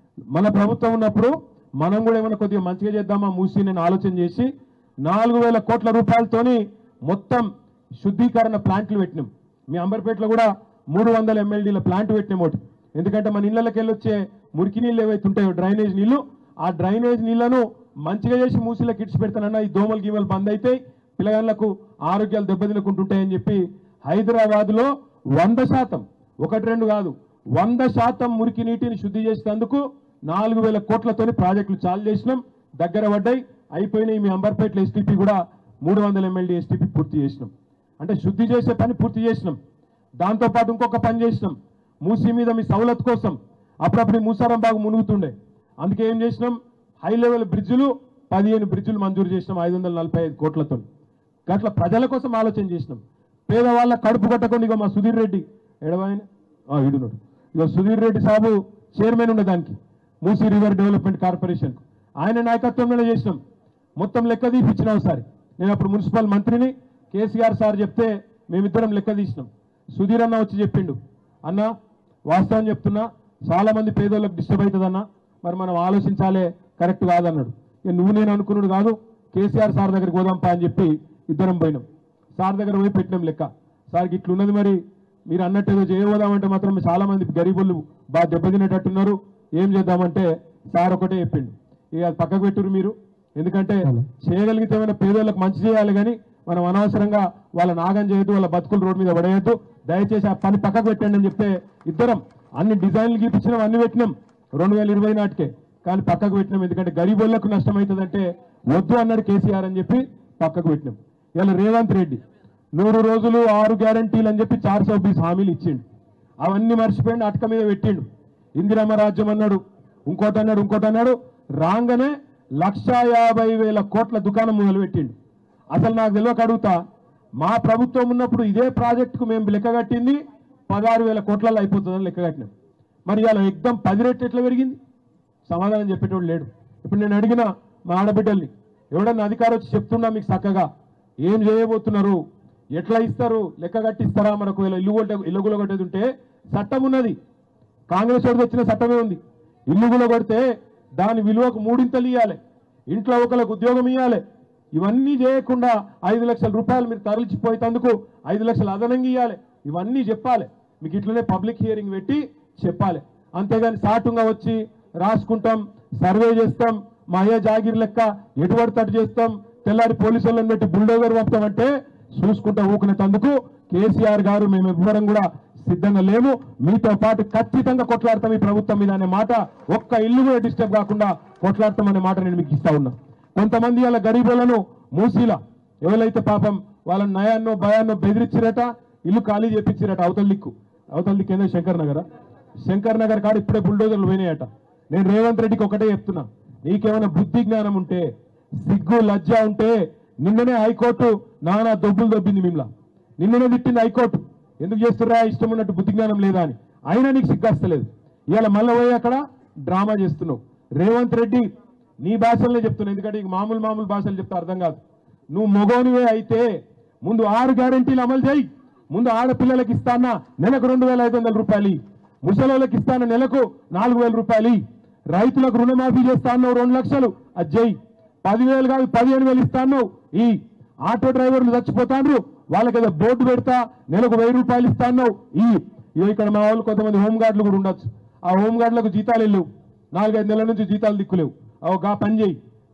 మన ప్రభుత్వం ఉన్నప్పుడు మనం కూడా ఏమైనా కొద్దిగా మంచిగా చేద్దామా మూసి నేను ఆలోచన చేసి నాలుగు వేల కోట్ల రూపాయలతోని మొత్తం శుద్ధీకరణ ప్లాంట్లు పెట్టినాం మీ అంబర్పేటలో కూడా మూడు వందల ఎంఎల్డీల ప్లాంట్ పెట్టినాం ఒకటి ఎందుకంటే మన ఇళ్ళకి వెళ్ళి వచ్చే మురికి నీళ్ళు ఏవైతే ఉంటాయో డ్రైనేజ్ నీళ్లు ఆ డ్రైనేజ్ నీళ్లను మంచిగా చేసి మూసిలో కిడ్స్ పెడతానన్నా ఈ దోమలు గీమలు బంద్ అవుతాయి పిల్లగాళ్ళకు ఆరోగ్యాలు దెబ్బతినకుంటుంటాయని చెప్పి హైదరాబాద్లో వంద శాతం ఒకటి రెండు కాదు వంద శాతం మురికి నీటిని శుద్ధి చేసేందుకు నాలుగు వేల కోట్లతోని ప్రాజెక్టులు చాలు చేసినాం దగ్గర పడ్డాయి అయిపోయినాయి మీ అంబర్పేటలో ఎస్టీపీ కూడా మూడు వందల ఎమ్మెల్యే ఎస్టీపీ పూర్తి చేసినాం అంటే శుద్ధి చేసే పని పూర్తి చేసినాం దాంతోపాటు ఇంకొక పని చేసినాం మూసీ మీద మీ సవలత్ కోసం అప్పుడప్పుడు ఈ మూసారం బాగా మునుగుతుండే అందుకే ఏం చేసినాం హై లెవెల్ బ్రిడ్జులు పదిహేను బ్రిడ్జులు మంజూరు చేసినాం ఐదు వందల నలభై ఐదు కోట్లతో అట్లా ప్రజల కోసం ఆలోచన చేసినాం పేదవాళ్ళ కడుపు కట్టకుండా ఇక మా సుధీర్ రెడ్డి ఎడవాయన ఇడున్నాడు ఇక సుధీర్ రెడ్డి సాబు చైర్మన్ ఉండే దానికి మూసీ రివర్ డెవలప్మెంట్ కార్పొరేషన్ ఆయన నాయకత్వంలోనే చేసినాం మొత్తం లెక్క తీపిచ్చినాం ఒకసారి నేను అప్పుడు మున్సిపల్ మంత్రిని కేసీఆర్ సార్ చెప్తే మేమిద్దరం లెక్క తీసినాం సుధీర్ అన్న వచ్చి చెప్పిండు అన్న వాస్తవం చెప్తున్నా చాలా మంది పేదోళ్ళకి డిస్టర్బ్ అవుతుందన్న మరి మనం ఆలోచించాలే కరెక్ట్ కాదన్నాడు ఇక నువ్వు నేను అనుకున్నాడు కాదు కేసీఆర్ సార్ దగ్గరికి పోదాంపా అని చెప్పి ఇద్దరం పోయినాం సార్ దగ్గర పోయి పెట్టినాం లెక్క సార్కి ఇట్లున్నది మరి మీరు అన్నట్టు ఏదో చేయబోదామంటే మాత్రం చాలా మంది గరీబులు బాగా దెబ్బతినేటట్టున్నారు ఏం చేద్దామంటే సార్ ఒకటే చెప్పిండు ఇక అది పక్కకు పెట్టురు మీరు ఎందుకంటే చేయగలిగితే ఏమైనా పేదోళ్ళకి మంచి చేయాలి కానీ మనం అనవసరంగా వాళ్ళ నాగం చేయొద్దు వాళ్ళ బతుకులు రోడ్డు మీద పడేయద్దు దయచేసి ఆ పని పక్కకు పెట్టండి అని చెప్తే ఇద్దరం అన్ని డిజైన్లు గీపించినాం అన్ని పెట్టినాం రెండు వేల ఇరవై నాటికే కానీ పక్కకు పెట్టినాం ఎందుకంటే గరీబులకు నష్టం అవుతుందంటే వద్దు అన్నాడు కేసీఆర్ అని చెప్పి పక్కకు పెట్టినాం ఇలా రేవంత్ రెడ్డి నూరు రోజులు ఆరు గ్యారంటీలు అని చెప్పి చార్ సౌ బీస్ హామీలు ఇచ్చిండు అవన్నీ మర్చిపోయిండు అటక మీద పెట్టిండు ఇందిరమ్మ రాజ్యం అన్నాడు ఇంకోటి అన్నాడు ఇంకోటి అన్నాడు రాగానే లక్ష యాభై వేల కోట్ల దుకాణం మొదలు పెట్టిండు అసలు నాకు తెలియక అడుగుతా మా ప్రభుత్వం ఉన్నప్పుడు ఇదే ప్రాజెక్టుకు మేము లెక్క కట్టింది పదహారు వేల కోట్లలో అయిపోతుందని లెక్క కట్టినాం మరి ఇలా ఎగ్దం పది రెట్లు ఎట్లా పెరిగింది సమాధానం చెప్పేటోడు లేడు ఇప్పుడు నేను అడిగిన మా ఆడబిడ్డల్ని ఎవడన్నా అధికారం వచ్చి చెప్తున్నా మీకు చక్కగా ఏం చేయబోతున్నారు ఎట్లా ఇస్తారు లెక్క కట్టిస్తారా మనకు ఇలా ఇల్లు కొట్టే ఇల్లు కూడా కొట్టేది ఉంటే చట్టం ఉన్నది కాంగ్రెస్ వాడికి వచ్చిన చట్టమే ఉంది ఇల్లు కూడా కొడితే దాని విలువకు మూడింతలు ఇవ్వాలి ఇంట్లో ఒకరికి ఉద్యోగం ఇవ్వాలి ఇవన్నీ చేయకుండా ఐదు లక్షల రూపాయలు మీరు తరలిచిపోయేందుకు ఐదు లక్షలు అదనంగా ఇవ్వాలి ఇవన్నీ చెప్పాలి మీకు ఇట్లనే పబ్లిక్ హియరింగ్ పెట్టి చెప్పాలి అంతేగాని సాటుగా వచ్చి రాసుకుంటాం సర్వే చేస్తాం మా అయ్య జాగిర్ లెక్క ఎటువంటి తట్టు చేస్తాం తెల్లారి పోలీసు వాళ్ళని పెట్టి బుల్డోజర్ పంపుతామంటే చూసుకుంటా ఊకునేటందుకు కేసీఆర్ గారు మేము ఎవ్వరం కూడా సిద్ధంగా లేము మీతో పాటు ఖచ్చితంగా కొట్లాడతాం ఈ ప్రభుత్వం మీద అనే మాట ఒక్క ఇల్లు కూడా డిస్టర్బ్ కాకుండా కొట్లాడతాం అనే మాట నేను మీకు ఇస్తా ఉన్నా కొంతమంది వాళ్ళ గరీబులను మూసీలా ఎవరైతే పాపం వాళ్ళ నయాన్నో భయాన్నో బెదిరించిరట ఇల్లు ఖాళీ చేపించిరట అవతల దిక్కు అవతల దిక్కు ఏందో శంకర్ నగర శంకర్ నగర్ కాడ ఇప్పుడే బుల్డోజర్లు పోయినాయట నేను రేవంత్ రెడ్డికి ఒకటే చెప్తున్నా నీకేమైనా బుద్ధి జ్ఞానం ఉంటే సిగ్గు లజ్జ ఉంటే నిన్ననే హైకోర్టు నానా దొబ్బులు దొబ్బింది మిమ్మల్ని నిన్ననే తిట్టింది హైకోర్టు ఎందుకు చేస్తున్నా ఇష్టం ఉన్నట్టు బుద్ధి జ్ఞానం లేదా అని అయినా నీకు సిగ్గస్తలేదు ఇవాళ మళ్ళీ పోయి అక్కడ డ్రామా చేస్తున్నావు రేవంత్ రెడ్డి నీ భాషలనే చెప్తున్నా ఎందుకంటే ఇక మామూలు మామూలు భాషలు చెప్తే అర్థం కాదు నువ్వు మొగోనివే అయితే ముందు ఆరు గ్యారంటీలు అమలు చేయి ముందు ఆడపిల్లలకి ఇస్తానా నెలకు రెండు వేల ఐదు వందల రూపాయలు ఇయ్యి. ముసలోళ్ళకి ఇస్తాను నెలకు నాలుగు వేల రూపాయలు ఇయ్యి. రైతులకు రుణమాఫీ చేస్తా అన్నావు రెండు లక్షలు అది చేయి పదివేలు కాదు పదిహేను వేలు ఇస్తాను ఈ ఆటో డ్రైవర్లు చచ్చిపోతాండ్రు వాళ్ళకి ఏదో బోర్డు పెడతా నెలకు వెయ్యి రూపాయలు ఇస్తాను ఈ ఇగో ఇక్కడ మా వాళ్ళు కొంతమంది హోంగార్డులు కూడా ఉండొచ్చు ఆ హోంగార్డులకు జీతాలు వెళ్ళవు నాలుగైదు నెలల నుంచి జీతాలు దిక్కులేవు అవు గా పని చేయి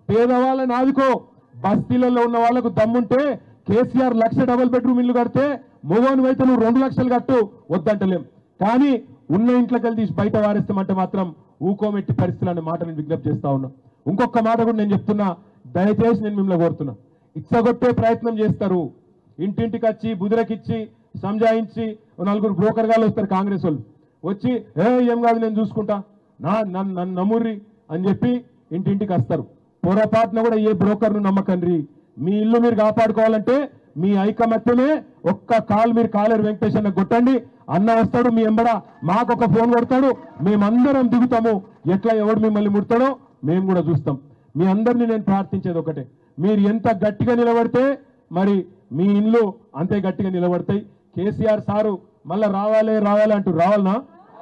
పేదవాళ్ళని ఆదుకో బస్తీలలో ఉన్న వాళ్ళకు దమ్ముంటే కేసీఆర్ లక్ష డబుల్ బెడ్రూమ్ ఇల్లు కడితే మగవాని అయితే నువ్వు రెండు లక్షలు కట్టు వద్దంటలేం కానీ ఉన్న ఇంట్లోకి వెళ్ళి తీసి బయట వారేస్తామంటే మాత్రం ఊకోమెట్టి పరిస్థితులు అనే మాట నేను విజ్ఞప్తి చేస్తా ఉన్నా ఇంకొక మాట కూడా నేను చెప్తున్నా దయచేసి నేను మిమ్మల్ని కోరుతున్నా ఇచ్చగొట్టే ప్రయత్నం చేస్తారు ఇంటింటికి వచ్చి బుదిరకిచ్చి సంజాయించి ఓ నలుగురు బ్రోకర్ గాలు వస్తారు కాంగ్రెస్ వాళ్ళు వచ్చి ఏ ఏం కాదు నేను చూసుకుంటా నా నన్ను నన్ను నమ్ముర్రి అని చెప్పి ఇంటింటికి వస్తారు పొరపాటున కూడా ఏ బ్రోకర్ను నమ్మకండి మీ ఇల్లు మీరు కాపాడుకోవాలంటే మీ ఐకమత్యమే ఒక్క కాల్ మీరు కాలేరు వెంకటేష్ అన్న కొట్టండి అన్న వస్తాడు మీ ఎంబడ మాకొక ఫోన్ కొడతాడు మేమందరం దిగుతాము ఎట్లా ఎవడు మిమ్మల్ని ముడతాడో మేము కూడా చూస్తాం మీ అందరినీ నేను ప్రార్థించేది ఒకటే మీరు ఎంత గట్టిగా నిలబడితే మరి మీ ఇండ్లు అంతే గట్టిగా నిలబడతాయి కేసీఆర్ సారు మళ్ళా రావాలే రావాలే అంటూ రావాలనా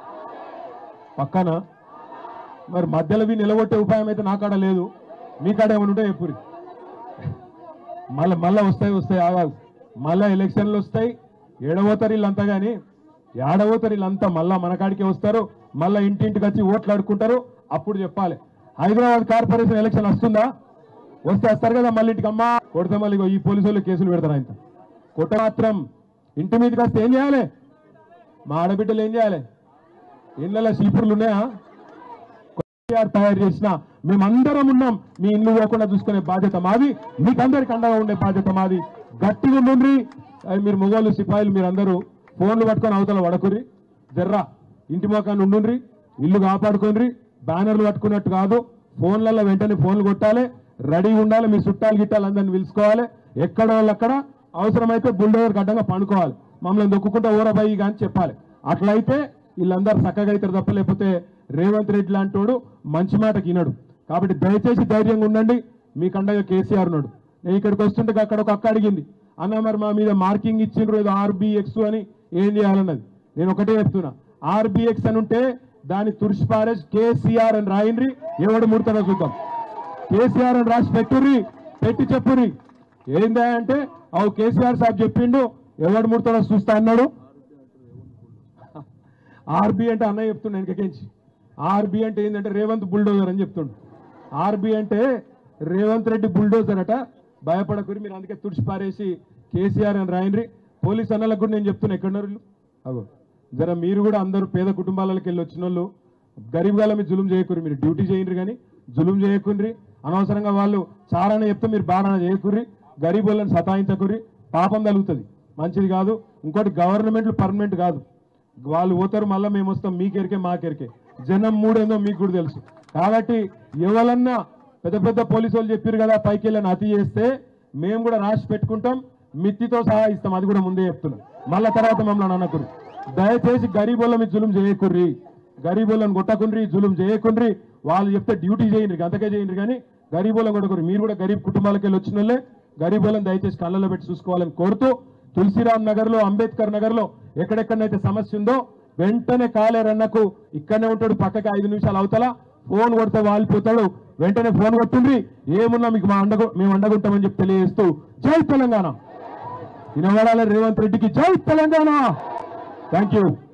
పక్కన మరి మధ్యలో ఇవి నిలబొట్టే ఉపాయం అయితే నా కాడ లేదు మీ కాడ ఏమైనా ఉంటే ఎప్పుడు మళ్ళీ మళ్ళీ వస్తాయి వస్తాయి ఆగాదు మళ్ళా ఎలక్షన్లు వస్తాయి ఏడవతారు వీళ్ళంతా కానీ ఏడవతారు వీళ్ళంతా మళ్ళా మన కాడికే వస్తారు మళ్ళా ఇంటింటికి వచ్చి ఓట్లు ఆడుకుంటారు అప్పుడు చెప్పాలి హైదరాబాద్ కార్పొరేషన్ ఎలక్షన్ వస్తుందా వస్తే వస్తారు కదా మళ్ళీ ఇంటికి అమ్మా కొడితే మళ్ళీ ఇగో ఈ పోలీసు వాళ్ళు కేసులు పెడతారు ఆయన కొట్ట మాత్రం ఇంటి మీదకి వస్తే ఏం చేయాలి మా ఆడబిడ్డలు ఏం చేయాలి ఇళ్ళలో చీపుర్లు ఉన్నాయా కేసీఆర్ తయారు చేసిన మేమందరం ఉన్నాం మీ ఇల్లు పోకుండా చూసుకునే బాధ్యత మాది మీకందరికి అండగా ఉండే బాధ్యత మాది గట్టిగా ఉండుండ్రి అది మీరు మొగోళ్ళు సిపాయిలు మీరందరూ ఫోన్లు పట్టుకొని అవతల వడకురి జర్రా ఇంటి మొక్కని ఉండుండ్రి ఇల్లు కాపాడుకోండి బ్యానర్లు పట్టుకున్నట్టు కాదు ఫోన్లలో వెంటనే ఫోన్లు కొట్టాలి రెడీ ఉండాలి మీ చుట్టాలు గిట్టాలు అందరిని పిలుచుకోవాలి ఎక్కడ వాళ్ళు అక్కడ అవసరమైతే బుల్డోజర్ గడ్డంగా పండుకోవాలి మమ్మల్ని దొక్కుకుంటా ఊరబాయి కానీ చెప్పాలి అట్లయితే వీళ్ళందరూ చక్కగా అవుతారు తప్ప లేకపోతే రేవంత్ రెడ్డి లాంటోడు మంచి మాటకి వినడు కాబట్టి దయచేసి ధైర్యంగా ఉండండి మీ కండగా కేసీఆర్ ఉన్నాడు నేను ఇక్కడికి వస్తుంటే అక్కడ ఒక అక్క అడిగింది అన్న మరి మా మీద మార్కింగ్ ఇచ్చిండ్రు ఏదో ఆర్బిఎక్స్ అని ఏం చేయాలన్నది నేను ఒకటే చెప్తున్నా ఆర్బిఎక్స్ అని ఉంటే దాన్ని తుడిచి పారేసి కేసీఆర్ అని రాయండ్రి ఎవడు ముడతాడో చూద్దాం కేసీఆర్ అని రాసి పెట్టుర్రి పెట్టి చెప్పుర్రి ఏందా అంటే అవు కేసీఆర్ సాబ్ చెప్పిండు ఎవడు ముడతాడో చూస్తా అన్నాడు ఆర్బి అంటే అన్నయ్య చెప్తుండే వెనకకించి ఆర్బి అంటే ఏంటంటే రేవంత్ బుల్డోజర్ అని చెప్తుండు ఆర్బి అంటే రేవంత్ రెడ్డి బుల్డోజర్ అట భయపడకూరి మీరు అందుకే తుడిచి పారేసి కేసీఆర్ అని రాయండ్రి పోలీస్ అన్నలకు కూడా నేను చెప్తున్నా ఎక్కడున్నారు వీళ్ళు? అగో జర మీరు కూడా అందరూ పేద కుటుంబాలకు వెళ్ళి వచ్చిన వాళ్ళు గరీబ్ గాల మీరు జులుం చేయకూరి మీరు డ్యూటీ చేయండి కానీ జులుం చేయకుండ్రి అనవసరంగా వాళ్ళు చారణ చెప్తే మీరు బారణ చేయకుర్రి గరీబ్ వాళ్ళని సతాయించకుర్రి పాపం తగులుతుంది మంచిది కాదు ఇంకోటి గవర్నమెంట్లు పర్మనెంట్ కాదు వాళ్ళు పోతారు మళ్ళీ మేము వస్తాం మీకెరికే మాకెరికే జనం మూడేందో మీకు కూడా తెలుసు కాబట్టి ఎవరన్నా పెద్ద పెద్ద పోలీసు వాళ్ళు చెప్పారు కదా పైకి వెళ్ళని అతి చేస్తే మేము కూడా రాసి పెట్టుకుంటాం మిత్తితో సహా ఇస్తాం అది కూడా ముందే చెప్తున్నాం మళ్ళా తర్వాత మమ్మల్ని అనకురు దయచేసి గరీబుల మీద జులుం చేయకుర్రి గరీబులను కొట్టకుండ్రి జులుం చేయకుండ్రి వాళ్ళు చెప్తే డ్యూటీ చేయండి అంతకే చేయండి కానీ గరీబులను కొట్టకుర్రి మీరు కూడా గరీబ్ కుటుంబాలకు వెళ్ళి వచ్చిన వాళ్ళే గరీబులను దయచేసి కళ్ళలో పెట్టి చూసుకోవాలని కోరుతూ తులసిరామ్ నగర్ లో అంబేద్కర్ నగర్ లో ఎక్కడెక్కడైతే సమస్య ఉందో వెంటనే కాలేరన్నకు ఇక్కడనే ఉంటాడు పక్కకి ఐదు నిమిషాలు అవతల ఫోన్ కొడితే వాలిపోతాడు వెంటనే ఫోన్ కొట్టుండ్రి ఏమున్నా మీకు మా అండగు మేము అండగుంటామని చెప్పి తెలియజేస్తూ జై తెలంగాణ వినవడాల రేవంత్ రెడ్డికి జై తెలంగాణ థ్యాంక్ యూ